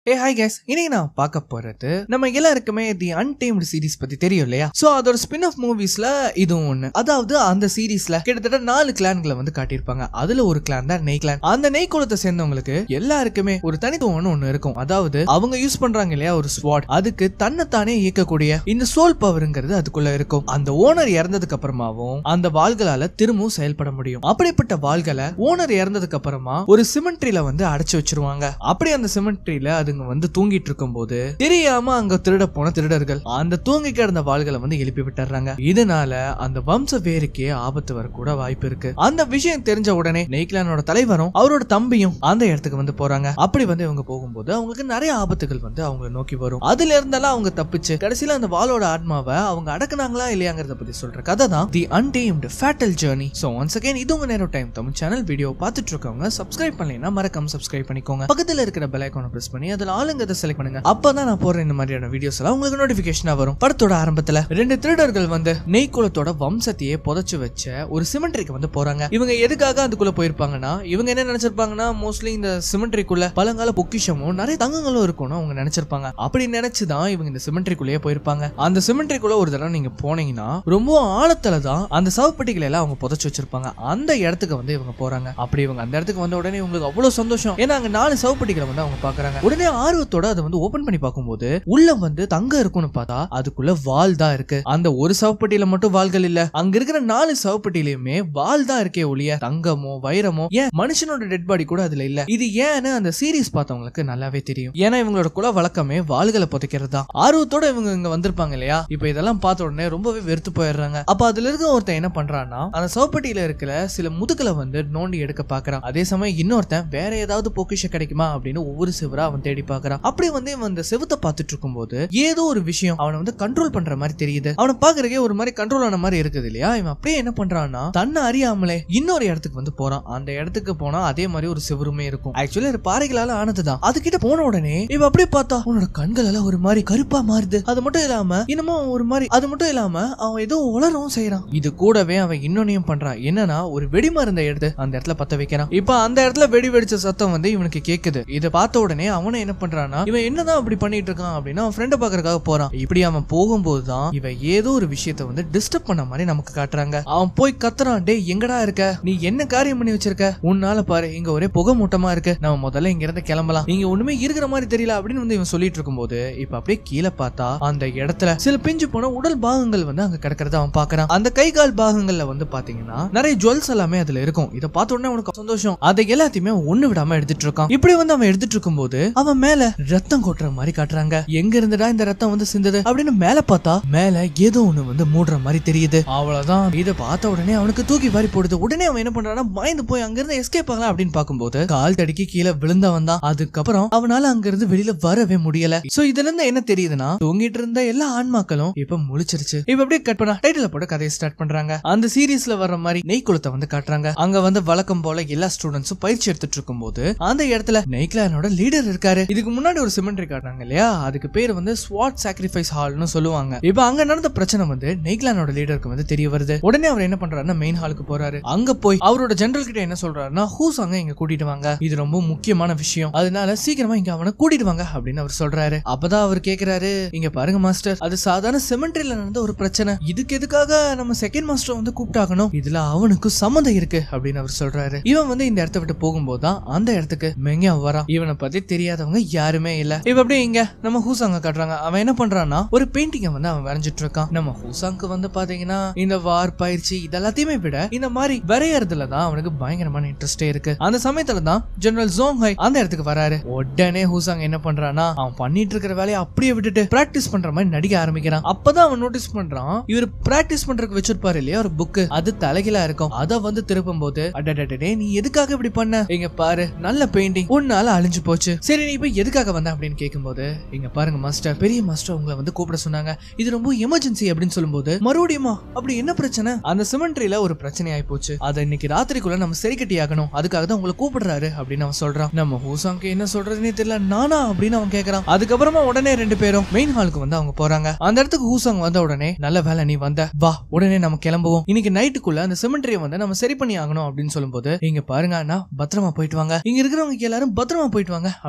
ஏ hi guys இன்னைக்கு நான் பார்க்க போறது நம்ம எல்லாருக்குமே தி அன்டேம்டு சீரிஸ் பத்தி தெரியும் இல்லையா சோ அதோட ஸ்பின் ஆஃப் மூவிஸ்ல இதுவும் ஒண்ணு அதாவது அந்த சீரிஸ்ல கிட்டத்தட்ட நாலு கிளான்களை வந்து காட்டியிருப்பாங்க அதுல ஒரு கிளான் தான் நெய் கிளான் அந்த நெய் குலத்தை சேர்ந்தவங்களுக்கு எல்லாருக்குமே ஒரு தனித்துவம்னு ஒண்ணு இருக்கும் அதாவது அவங்க யூஸ் பண்றாங்க இல்லையா ஒரு ஸ்வாட் அதுக்கு தன்னைத்தானே இயக்கக்கூடிய இந்த சோல் பவருங்கிறது அதுக்குள்ள இருக்கும் அந்த ஓனர் இறந்ததுக்கு அப்புறமாவும் அந்த வாள்களால திரும்பவும் செயல்பட முடியும் அப்படிப்பட்ட வாள்களை ஓனர் இறந்ததுக்கு அப்புறமா ஒரு சிமெண்ட்ரியில வந்து அடைச்சு வச்சிருவாங்க அப்படி அந்த சிமெண்ட்ரியில அதுங்க வந்து தூங்கிட்டு இருக்கும்போது தெரியாம அங்க திருட போன திருடர்கள் அந்த தூங்கி கிடந்த வாள்களை வந்து எழுப்பி விட்டுறாங்க இதனால அந்த வம்ச வேருக்கே ஆபத்து வரக்கூட வாய்ப்பு இருக்கு அந்த விஷயம் தெரிஞ்ச உடனே நெய்க்லானோட தலைவரும் அவரோட தம்பியும் அந்த இடத்துக்கு வந்து போறாங்க அப்படி வந்து இவங்க போகும்போது அவங்களுக்கு நிறைய ஆபத்துகள் வந்து அவங்களை நோக்கி வரும் அதுல இருந்தாலும் அவங்க தப்பிச்சு கடைசியில அந்த வாளோட ஆத்மாவை அவங்க அடக்குனாங்களா இல்லையாங்கிறத பத்தி சொல்ற கதை தான் the untamed fatal journey so once again இது உங்க நேரம் டைம் தமிழ் சேனல் வீடியோ பார்த்துட்டு இருக்கவங்க சப்ஸ்கிரைப் பண்ணலைன்னா மறக்காம சப்ஸ்கிரைப் பண்ணிக்கோங்க பக்கத்துல இருக்கிற பெல் ஐக்கானை பிரஸ் பண்ணி அதுல ஆளுங்கிறத செலக்ட் பண்ணுங்க அப்பதான் நான் போற இந்த மாதிரியான வீடியோஸ் எல்லாம் உங்களுக்கு நோட்டிபிகேஷனா வரும் படத்தோட ஆரம்பத்துல ரெண்டு திருடர்கள் வந்து நெய் குலத்தோட வம்சத்தையே புதைச்சு வச்ச ஒரு சிமெண்ட்ரிக்கு வந்து போறாங்க இவங்க எதுக்காக அதுக்குள்ள போயிருப்பாங்கன்னா இவங்க என்ன நினைச்சிருப்பாங்கன்னா மோஸ்ட்லி இந்த சிமெண்ட்ரிக்குள்ள பழங்கால பொக்கிஷமும் நிறைய தங்கங்களும் இருக்கும்னு அவங்க நினைச்சிருப்பாங்க அப்படி நினைச்சுதான் இவங்க இந்த சிமெண்ட்ரிக்குள்ளேயே போயிருப்பாங்க அந்த சிமெண்ட்ரிக்குள்ள ஒரு தடவை நீங்க போனீங்கன்னா ரொம்ப ஆழத்துல தான் அந்த சவப்பெட்டிகளை எல்லாம் அவங்க புதைச்சு வச்சிருப்பாங்க அந்த இடத்துக்கு வந்து இவங்க போறாங்க அப்படி இவங்க அந்த இடத்துக்கு வந்த உடனே இவங்களுக்கு அவ்வளவு சந்தோஷம் ஏன்னா அங்க நாலு சவப்பெட்டிகளை வந்து அவங்க பாக்குறாங்க உடனே ஆர்வத்தோட அதை வந்து ஓபன் பண்ணி பார்க்கும்போது உள்ள வந்து தங்கம் இருக்கும்னு பார்த்தா அதுக்குள்ள வால் தான் இருக்கு அந்த ஒரு சவப்பெட்டியில மட்டும் வாள்கள் இல்ல அங்க இருக்கிற நாலு சவப்பெட்டியிலுமே வால் தான் இருக்கே ஒழிய தங்கமோ வைரமோ ஏன் மனுஷனோட டெட் பாடி கூட அதுல இல்ல இது ஏன்னு அந்த சீரிஸ் பார்த்தவங்களுக்கு நல்லாவே தெரியும் ஏன்னா இவங்களோட குல வழக்கமே வாள்களை புதைக்கிறது தான் ஆர்வத்தோட இவங்க இங்க வந்திருப்பாங்க இல்லையா இப்ப இதெல்லாம் பார்த்த உடனே ரொம்பவே வெறுத்து போயிடுறாங்க அப்ப அதுல இருக்க ஒருத்தன் என்ன பண்றான்னா அந்த சவப்பெட்டியில இருக்கிற சில முதுகுல வந்து நோண்டி எடுக்க பாக்குறான் அதே சமயம் இன்னொருத்தன் வேற ஏதாவது பொக்கிஷம் கிடைக்குமா அப்படின்னு ஒவ்வொரு சிவரா அவன் தேடி பாக்குறான் அப்படி வந்து இவன் அந்த செவத்தை பார்த்துட்டு இருக்கும்போது ஏதோ ஒரு விஷயம் அவனை வந்து கண்ட்ரோல் பண்ற மாதிரி தெரியுது அவனை பாக்குறதுக்கே ஒரு மாதிரி கண்ட்ரோல் ஆன மாதிரி இருக்குது இல்லையா இவன் அப்படியே என்ன பண்றான்னா தன்னை அறியாமலே இன்னொரு இடத்துக்கு வந்து போறான் அந்த இடத்துக்கு போனா அதே மாதிரி ஒரு சிவருமே இருக்கும் ஆக்சுவலி அது பாறைகளால ஆனதுதான் அதுகிட்ட போன உடனே இவன் அப்படியே பார்த்தா உன்னோட கண்கள் எல்லாம் ஒரு மாதிரி கருப்பா மாறுது அது மட்டும் இல்லாம இன்னமும் ஒரு மாதிரி அது மட்டும் இல்லாம அவன் ஏதோ உளரவும் செய்யறான் இது கூடவே அவன் இன்னொன்னையும் பண்றான் என்னன்னா ஒரு வெடி மருந்தை எடுத்து அந்த இடத்துல பத்த வைக்கிறான் இப்ப அந்த இடத்துல வெடி வெடிச்ச சத்தம் வந்து இவனுக்கு கேக்குது இதை பார்த்த உடனே அவனை என்ன பண்றான்னா இவன் என்னதான் அப்படி பண்ணிட்டு இருக்கான் அப்படின்னா அவன் ஃப்ரெண்டை பாக்குறதுக்காக போறான் இப்படி அவன் போகும்போது தான் இவன் ஏதோ ஒரு விஷயத்த வந்து டிஸ்டர்ப் பண்ண மாதிரி நமக்கு காட்டுறாங்க அவன் போய் கத்துறான் டேய் எங்கடா இருக்க நீ என்ன காரியம் பண்ணி வச்சிருக்க உன்னால பாரு இங்க ஒரே புகை மூட்டமா இருக்கு நம்ம முதல்ல இங்க இருந்து கிளம்பலாம் இங்க ஒண்ணுமே இருக்கிற மாதிரி தெரியல அப்படின்னு வந்து இவன் சொல்லிட்டு இருக்கும்போது இப்ப அப்படியே கீழே பார்த்தா அந்த இடத்துல சில பிஞ்சு போன உடல் பாகங்கள் வந்து அங்க கிடக்கிறத அவன் பாக்குறான் அந்த கை கால் பாகங்கள்ல வந்து பாத்தீங்கன்னா நிறைய ஜுவல்ஸ் எல்லாமே அதுல இருக்கும் இதை பார்த்த உடனே அவனுக்கு சந்தோஷம் அதை எல்லாத்தையுமே ஒண்ணு விடாம எடுத்துட்டு இருக்கான் இப்படி வந்து அவன் எடுத்துட்டு இருக்கும்போது அவன் மேல ரத்தம் கொட்டுற மாதிரி காட்டுறாங்க எங்க இருந்துடா இந்த ரத்தம் வந்து சிந்தது அப்படின்னு மேல பார்த்தா மேல ஏதோ ஒண்ணு வந்து மூடுற மாதிரி தெரியுது அவ்வளவுதான் இதை பார்த்த உடனே அவனுக்கு தூக்கி வாரி போடுது உடனே அவன் என்ன பண்றான்னா பயந்து போய் அங்க இருந்து எஸ்கேப் ஆகலாம் அப்படின்னு பார்க்கும்போது கால் தடிக்கி கீழே விழுந்தவன் தான் அதுக்கப்புறம் அவனால அங்க இருந்து வெளியில வரவே முடியல சோ இதுல இருந்து என்ன தெரியுதுன்னா தூங்கிட்டு இருந்த எல்லா ஆன்மாக்களும் இப்ப முழிச்சிருச்சு இப்ப அப்படியே கட் பண்ணா டைட்டில போட்டு கதையை ஸ்டார்ட் பண்றாங்க அந்த சீரீஸ்ல வர்ற மாதிரி நெய் குளத்தை வந்து காட்டுறாங்க அங்க வந்து வழக்கம் போல எல்லா ஸ்டூடெண்ட்ஸும் பயிற்சி எடுத்துட்டு இருக்கும்போது அந்த இடத்துல நெய்க்லானோட லீடர் இருக்காரு இதுக்கு முன்னாடி ஒரு சிமெண்ட்ரி காட்டுறாங்க இல்லையா அதுக்கு பேர் வந்து ஸ்வாட் சாக்ரிஃபைஸ் ஹால்னு சொல்லுவாங்க இப்ப அங்க நடந்த பிரச்சனை வந்து நெய்க்லானோட லீடருக்கு வந்து தெரிய வருது உடனே அவர் என்ன பண்றாருன்னா மெயின் ஹாலுக்கு போறாரு அங்க போய் அவரோட ஜெனரல் கிட்ட என்ன சொல்றாருன்னா ஹூஸ் அங்க இங்க கூட்டிட்டு வாங்க இது ரொம்ப முக்கியமான விஷயம் அதனால சீக்கிரமா இங்க அவனை கூட்டிட்டு வாங்க அப்படின்னு அவர் சொல்றாரு அப்பதான் அவர் கேக்குறாரு இங்க பாருங்க மாஸ்டர் அது சாதாரண சிமெண்ட்ரியில நடந்த ஒரு பிரச்சனை இதுக்கு எதுக்காக நம்ம செகண்ட் மாஸ்டர் வந்து கூப்பிட்டாகணும் இதுல அவனுக்கு சம்மந்தம் இருக்கு அப்படின்னு அவர் சொல்றாரு இவன் வந்து இந்த இடத்த விட்டு போகும்போது தான் அந்த இடத்துக்கு மெங்க வரான் இவனை பத்தி தெரியாதவங்க யாருமே இல்ல இப்ப அப்படியே இங்க நம்ம ஹூசாங்க காட்டுறாங்க அவன் என்ன பண்றான்னா ஒரு பெயிண்டிங்க வந்து அவன் வரைஞ்சிட்டு இருக்கான் நம்ம ஹூசாங்க்கு வந்து பாத்தீங்கன்னா இந்த வார் பயிற்சி இதெல்லாத்தையுமே விட இந்த மாதிரி வரையறதுல தான் அவனுக்கு பயங்கரமான இன்ட்ரெஸ்டே இருக்கு அந்த சமயத்துல தான் ஜெனரல் ஜோங் ஹை அந்த இடத்துக்கு வராரு உடனே ஹூசாங் என்ன பண்றான்னா அவன் பண்ணிட்டு இருக்கிற வேலையை அப்படியே விட்டுட்டு பிராக்டிஸ் பண்ற மாதிரி நடிக்க ஆரம்பிக்கிறான் அப்பதான் அவன் நோட்டீஸ் பண்றான் இவர் பிராக்டிஸ் பண்றதுக்கு வச்சிருப்பாரு இல்லையா ஒரு புக்கு அது தலைகீழா இருக்கும் அத வந்து திருப்பும் போது அடடடே நீ எதுக்காக இப்படி பண்ண இங்க பாரு நல்ல பெயிண்டிங் உன்னால அழிஞ்சு போச்சு சரி நீ இப்ப எதுக்காக வந்த அப்படின்னு கேட்கும்போது இங்க பாருங்க மாஸ்டர் பெரிய மாஸ்டர் உங்களை வந்து கூப்பிட சொன்னாங்க இது ரொம்ப எமர்ஜென்சி அப்படின்னு சொல்லும்போது மறுபடியுமா அப்படி என்ன பிரச்சனை அந்த சிமெண்ட்ரியில ஒரு பிரச்சனை ஆயி போச்சு அதை இன்னைக்கு ராத்திரிக்குள்ள நம்ம சரி கட்டி ஆகணும் அதுக்காக தான் உங்களை கூப்பிடுறாரு அப்படின்னு அவன் சொல்றான் நம்ம ஹூசாங்க்கு என்ன சொல்றதுன்னே தெரியல நானா அப்படின்னு அவன் கேக்குறான் அதுக்கப்புறமா உடனே ரெண்டு பேரும் மெயின் ஹாலுக்கு வந்து அவங்க போறாங்க அந்த இடத்துக்கு ஹூசாங் வந்த உடனே நல்ல வேலை நீ வந்த வா உடனே நம்ம கிளம்புவோம் இன்னைக்கு நைட்டுக்குள்ள அந்த சிமெண்ட்ரியை வந்து நம்ம சரி பண்ணி ஆகணும் அப்படின்னு சொல்லும்போது இங்க பாருங்க அண்ணா பத்திரமா போயிட்டு வாங்க இங்க இருக்கிறவங்க எல்லாரும் பத்திரமா போயிட்டு வாங்க அப்படின்னு அவன் சொல்றான்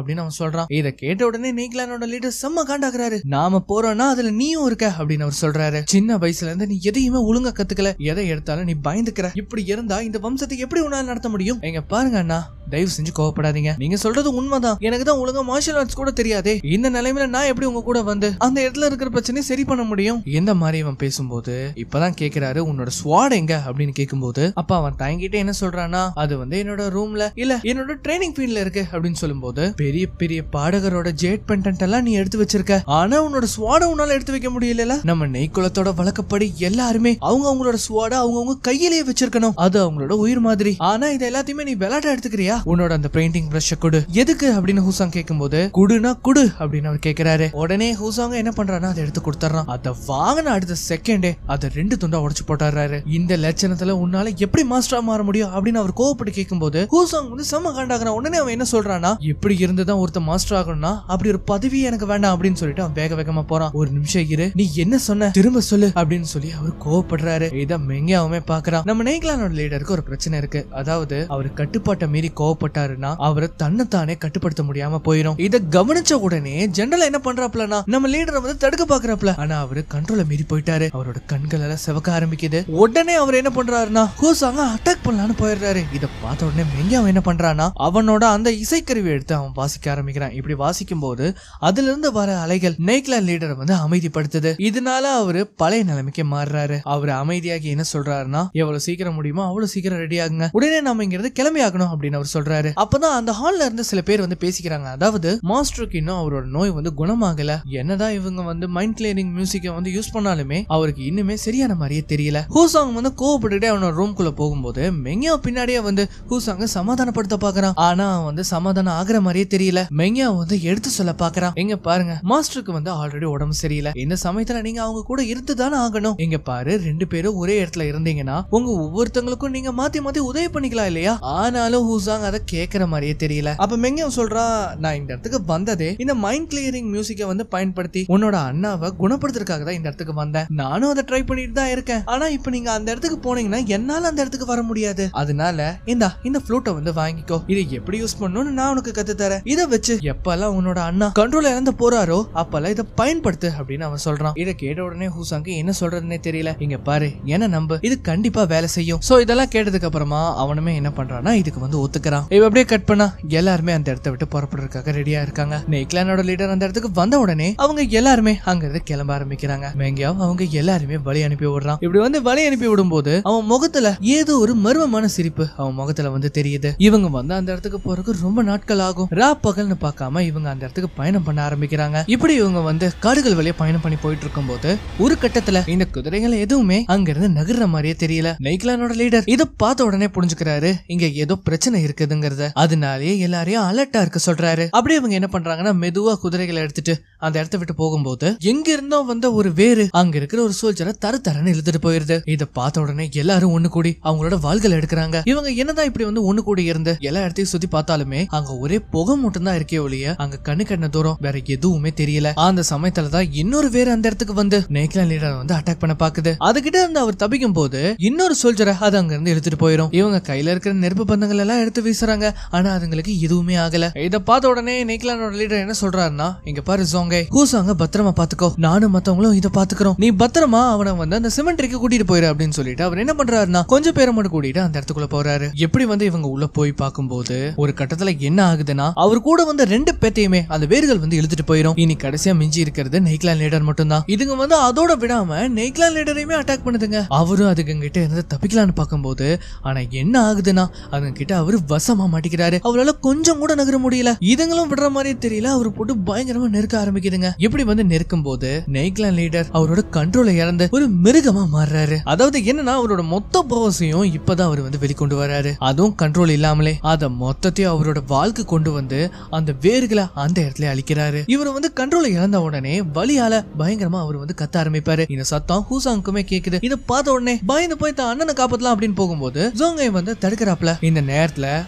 சொல்றான் இதை கேட்ட உடனே நெய்க்லானோட லீடர் செம்ம காண்டாக்குறாரு நாம போறோம்னா அதுல நீயும் இருக்க அப்படின்னு அவர் சொல்றாரு சின்ன வயசுல இருந்து நீ எதையுமே ஒழுங்கா கத்துக்கல எதை எடுத்தாலும் நீ பயந்துக்கிற இப்படி இருந்தா இந்த வம்சத்தை எப்படி உன்னால நடத்த முடியும் எங்க பாருங்க அண்ணா தயவு செஞ்சு கோவப்படாதீங்க நீங்க சொல்றது உண்மைதான் எனக்கு தான் ஒழுங்கா மார்ஷல் ஆர்ட்ஸ் கூட தெரியாதே இந்த நிலைமையில நான் எப்படி உங்க கூட வந்து அந்த இடத்துல இருக்கிற பிரச்சனையை சரி பண்ண முடியும் இந்த மாதிரி இவன் பேசும்போது இப்பதான் கேக்குறாரு உன்னோட ஸ்வாட் எங்க அப்படின்னு கேட்கும்போது அப்ப அவன் தயங்கிட்டே என்ன சொல்றானா அது வந்து என்னோட ரூம்ல இல்ல என்னோட ட்ரைனிங் ஃபீல்ட்ல இருக்கு அப்படின்னு சொல்லும்போது பெரிய பெரிய பாடகரோட ஜேட் பென்டென்ட் எல்லாம் நீ எடுத்து வச்சிருக்க ஆனா உன்னோட ஸ்வாட உன்னால எடுத்து வைக்க முடியல நம்ம நெய்க்குளத்தோட வழக்கப்படி எல்லாருமே அவங்க அவங்களோட ஸ்வாட அவங்கவுங்க கையிலேயே வச்சிருக்கணும் அது அவங்களோட உயிர் மாதிரி ஆனா இது எல்லாத்தையுமே நீ விளையாட்ட எடுத்துக்கிறியா உன்னோட அந்த பெயிண்டிங் பிரஷ கொடு எதுக்கு அப்படின்னு ஹூசாங் கேட்கும்போது குடுனா குடு அப்படின்னு அவர் கேக்குறாரு உடனே ஹூசாங்க என்ன பண்றாருன்னா அதை எடுத்து கொடுத்துறான் அதை வாங்கின அடுத்த செகண்டே அதை ரெண்டு துண்டா உடைச்சு போட்டாரு இந்த லட்சணத்துல உன்னால எப்படி மாஸ்டரா மாற முடியும் அப்படின்னு அவர் கோவப்பட்டு கேட்கும்போது ஹூசாங் வந்து செம்ம காண்டாகிறான் உடனே அவன் என்ன சொல்றானா இப்படி இருந்துதான் ஒருத்த மாஸ்டர் ஆகணும்னா அப்படி ஒரு பதவி எனக்கு வேண்டாம் அப்படின்னு சொல்லிட்டு அவன் வேக வேகமா போறான் ஒரு நிமிஷம் இரு நீ என்ன சொன்ன திரும்ப சொல்லு அப்படின்னு சொல்லி அவர் கோவப்படுறாரு இத மெங்கியாவுமே பாக்குறான் நம்ம நெய்க்லானோட லீடருக்கு ஒரு பிரச்சனை இருக்கு அதாவது அவர் கட்டுப்பாட்டை மீறி கோவப்பட்டாருன்னா அவரை தன்னைத்தானே கட்டுப்படுத்த முடியாம போயிடும் இத கவனிச்ச உடனே ஜெனரல் என்ன பண்றாப்லனா நம்ம லீடரை வந்து தடுக்க பாக்குறாப்ல ஆனா அவரு கண்ட்ரோல மீறி போயிட்டாரு அவரோட கண்கள் எல்லாம் சிவக்க ஆரம்பிக்குது உடனே அவர் என்ன பண்றாருன்னா ஹூசாங்க அட்டாக் பண்ணலாம்னு போயிடுறாரு இத பார்த்த உடனே மெங்கியாவன் என்ன பண்றானா அவனோட அந்த இசைக்கருவி எடுத்து அவன் வாசிக்க ஆரம்பிக்கிறான் இப்படி வாசிக்கும் போது அதுல இருந்து வர அலைகள் நெய்க்லான் லீடரை வந்து அமைதிப்படுத்துது இதனால அவரு பழைய நிலைமைக்கு மாறுறாரு அவர் அமைதியாகி என்ன சொல்றாருன்னா எவ்வளவு சீக்கிரம் முடியுமோ அவ்வளவு சீக்கிரம் ரெடி ஆகுங்க உடனே நாம இங்க இருந்து கிளம்பி ஆகணும் அப்படின்னு அவர் சொல்றாரு அப்பதான் அந்த ஹால்ல இருந்து சில பேர் வந்து பேசிக்கிறாங்க அதாவது மாஸ்டருக்கு இன்னும் அவரோட நோய் வந்து குணமாகல என்னதான் இவங்க வந்து மைண்ட் கிளியரிங் மியூசிக்கை வந்து யூஸ் பண்ணாலுமே அவருக்கு இன்னுமே சரியான மாதிரியே தெரியல ஹூசாங் வந்து கோவப்பட்டுட்டே அவனோட ரூம்குள்ள போகும்போது மெங்கியா பின்னாடியே வந்து ஹூசாங்க சமாதானப்படுத்த பாக்குறான் ஆனா அவன் வந்து சமாதானம் ஆகுற மாதிரியே தெரியல மெங்கியா வந்து எடுத்து சொல்ல பாக்குறான் எங்க பாருங்க மாஸ்டருக்கு வந்து ஆல்ரெடி உடம்பு சரியில்லை இந்த சமயத்துல நீங்க அவங்க கூட இருந்து தானே ஆகணும் இங்க பாரு ரெண்டு பேரும் ஒரே இடத்துல இருந்தீங்கன்னா உங்க ஒவ்வொருத்தங்களுக்கும் நீங்க மாத்தி மாத்தி உதவி பண்ணிக்கலாம் இல்லையா ஆனாலும் ஹூசாங் அதை கேக்குற மாதிரியே தெரியல அப்ப மெங்கியம் சொல்றா நான் இந்த இடத்துக்கு வந்ததே இந்த மைண்ட் கிளியரிங் மியூசிக்கை வந்து பயன்படுத்தி உன்னோட அண்ணாவை குணப்படுத்துறதுக்காக தான் இந்த இடத்துக்கு வந்தேன் நானும் அதை ட்ரை பண்ணிட்டு தான் இருக்கேன் ஆனா இப்ப நீங்க அந்த இடத்துக்கு போனீங்கன்னா என்னால அந்த இடத்துக்கு வர முடியாது அதனால இந்தா இந்த ஃப்ளூட்டை வந்து வாங்கிக்கோ இதை எப்படி யூஸ் பண்ணணும்னு நான் உனக்கு கத்து தரேன் இதை வச்சு எப்பெல்லாம் உன்னோட அண்ணா கண்ட்ரோல் இழந்து போறாரோ அப்பெல்லாம் இதை பயன்படுத்து அப்படின்னு அவன் சொல்றான் இதை கேட்ட உடனே ஹூசாங்க என்ன சொல்றதுன்னே தெரியல இங்க பாரு என்ன நம்ப இது கண்டிப்பா வேலை செய்யும் சோ இதெல்லாம் கேட்டதுக்கு அப்புறமா அவனுமே என்ன பண்றான்னா இதுக்கு வந்து ஒத்துக்கிறான் இவ அப்படியே கட் பண்ணா எல்லாருமே அந்த இடத்த விட்டு புறப்படுறதுக்காக ரெடியா இருக்காங்க நெய்க்லானோட லீடர் அந்த இடத்துக்கு வந்த உடனே அவங்க எல்லாருமே அங்க இருந்து கிளம்ப ஆரம்பிக்கிறாங்க மேங்கியாவும் அவங்க எல்லாருமே வழி அனுப்பி விடுறான் இப்படி வந்து வழி அனுப்பி விடும்போது அவன் முகத்துல ஏதோ ஒரு மர்மமான சிரிப்பு அவன் முகத்துல வந்து தெரியுது இவங்க வந்து அந்த இடத்துக்கு போறதுக்கு ரொம்ப நாட்கள் ஆகும் ரா பகல்னு பார்க்காம இவங்க அந்த இடத்துக்கு பயணம் பண்ண ஆரம்பிக்கிறாங்க இப்படி இவங்க வந்து காடுகள் வழியா பயணம் பண்ணி போயிட்டு இருக்கும்போது ஒரு கட்டத்துல இந்த குதிரைகள் எதுவுமே அங்க இருந்து நகர்ற மாதிரியே தெரியல நைக்லானோட லீடர் இத பார்த்த உடனே புரிஞ்சுக்கிறாரு இங்க ஏதோ பிரச்சனை இருக்குதுங்கிறத அதனாலேயே எல்லாரையும் அலர்ட்டா இருக்க சொல்றாரு அப்படியே இவங்க என்ன பண்றாங்கன்னா மெதுவா குதிரைகளை எடுத்துட்டு அந்த இடத்த விட்டு போகும்போது எங்க இருந்தோ வந்த ஒரு வேறு அங்க இருக்கிற ஒரு சோல்ஜரை தர தரன்னு இழுத்துட்டு போயிருது இத பார்த்த உடனே எல்லாரும் ஒண்ணு கூடி அவங்களோட வாள்களை எடுக்கிறாங்க இவங்க என்னதான் இப்படி வந்து ஒண்ணு கூடி இருந்து எல்லா இடத்தையும் சுத்தி பார்த்தாலுமே அங்க ஒரே புகை மட்டும் தான் இருக்கே ஒழிய அங்க கண்ணு கண்ண தூரம் வேற எதுவுமே தெரியல அந்த சமயத்துல தான் இன்னொரு வேற அந்த இடத்துக்கு வந்து நேக்லான் லீடர் வந்து அட்டாக் பண்ண பாக்குது அதுகிட்ட இருந்து அவர் தப்பிக்கும் போது இன்னொரு சோல்ஜரை அது அங்க இருந்து எடுத்துட்டு போயிரும் இவங்க கையில இருக்கிற நெருப்பு பந்தங்கள் எல்லாம் எடுத்து வீசுறாங்க ஆனா அதுங்களுக்கு எதுவுமே ஆகல இத பார்த்த உடனே நேக்லானோட லீடர் என்ன சொல்றாருன்னா இங்க பாரு ஜோங்கை ஹூசாங்க பத்திரமா பாத்துக்கோ நானும் மத்தவங்களும் இத பாத்துக்கிறோம் நீ பத்திரமா அவனை வந்து அந்த சிமெண்ட்ரிக்கு கூட்டிட்டு போயிரு அப்படின்னு சொல்லிட்டு அவர் என்ன பண்றாருன்னா கொஞ்சம் பேரை மட்டும் கூட்டிட்டு அந்த இடத்துக்குள்ள போறாரு எப்படி வந்து இவங்க உள்ள போய் பார்க்கும்போது ஒரு கட்டத்துல என்ன ஆகுதுன்னா அவர் கூட வந்து ரெண்டு பேத்தையுமே அந்த வேர்கள் வந்து இழுத்துட்டு போயிரும் இனி கடைசியா மிஞ்சி இருக்கிறது நெய்க்லான் லீடர் மட்டும்தான் இதுங்க வந்து அதோட விடாம நெய்க்லான் லீடரையுமே அட்டாக் பண்ணுதுங்க அவரும் அதுக்கு கிட்ட இருந்து தப்பிக்கலாம்னு பார்க்கும்போது ஆனா என்ன ஆகுதுன்னா அதுங்க கிட்ட அவரு வசமா மாட்டிக்கிறாரு அவரால கொஞ்சம் கூட நகர முடியல இதுங்களும் விடுற மாதிரியே தெரியல அவர் போட்டு பயங்கரமா நெருக்க ஆரம்பிக்குதுங்க இப்படி வந்து நெருக்கும் போது நெய்க்லான் லீடர் அவரோட கண்ட்ரோலை இழந்து ஒரு மிருகமா மாறுறாரு அதாவது என்னன்னா அவரோட மொத்த பவர்ஸையும் இப்பதான் அவர் வந்து வெளிக்கொண்டு வராரு அதுவும் கண்ட்ரோல் இல்லாமலே அத மொத்தத்தையும் அவரோட வாழ்க்கை கொண்டு வந்து அந்த வேர்களை அந்த இடத்துல அழிக்கிறாரு இவர் வந்து கண்ட்ரோலை இழந்த உடனே வலியால பயங்கரமா அவர் வந்து கத்த ஆரம்பிப்பாரு இந்த சத்தம் ஹூசாங்குமே கேக்குது இத பார்த்த உடனே பயந்து போய் தான் அண்ணனை காப்பாத்தலாம் அப்படின்னு போகும்போது ஜோங்கை வந்து தடுக்கிறாப்ல இந்த நேரத்துல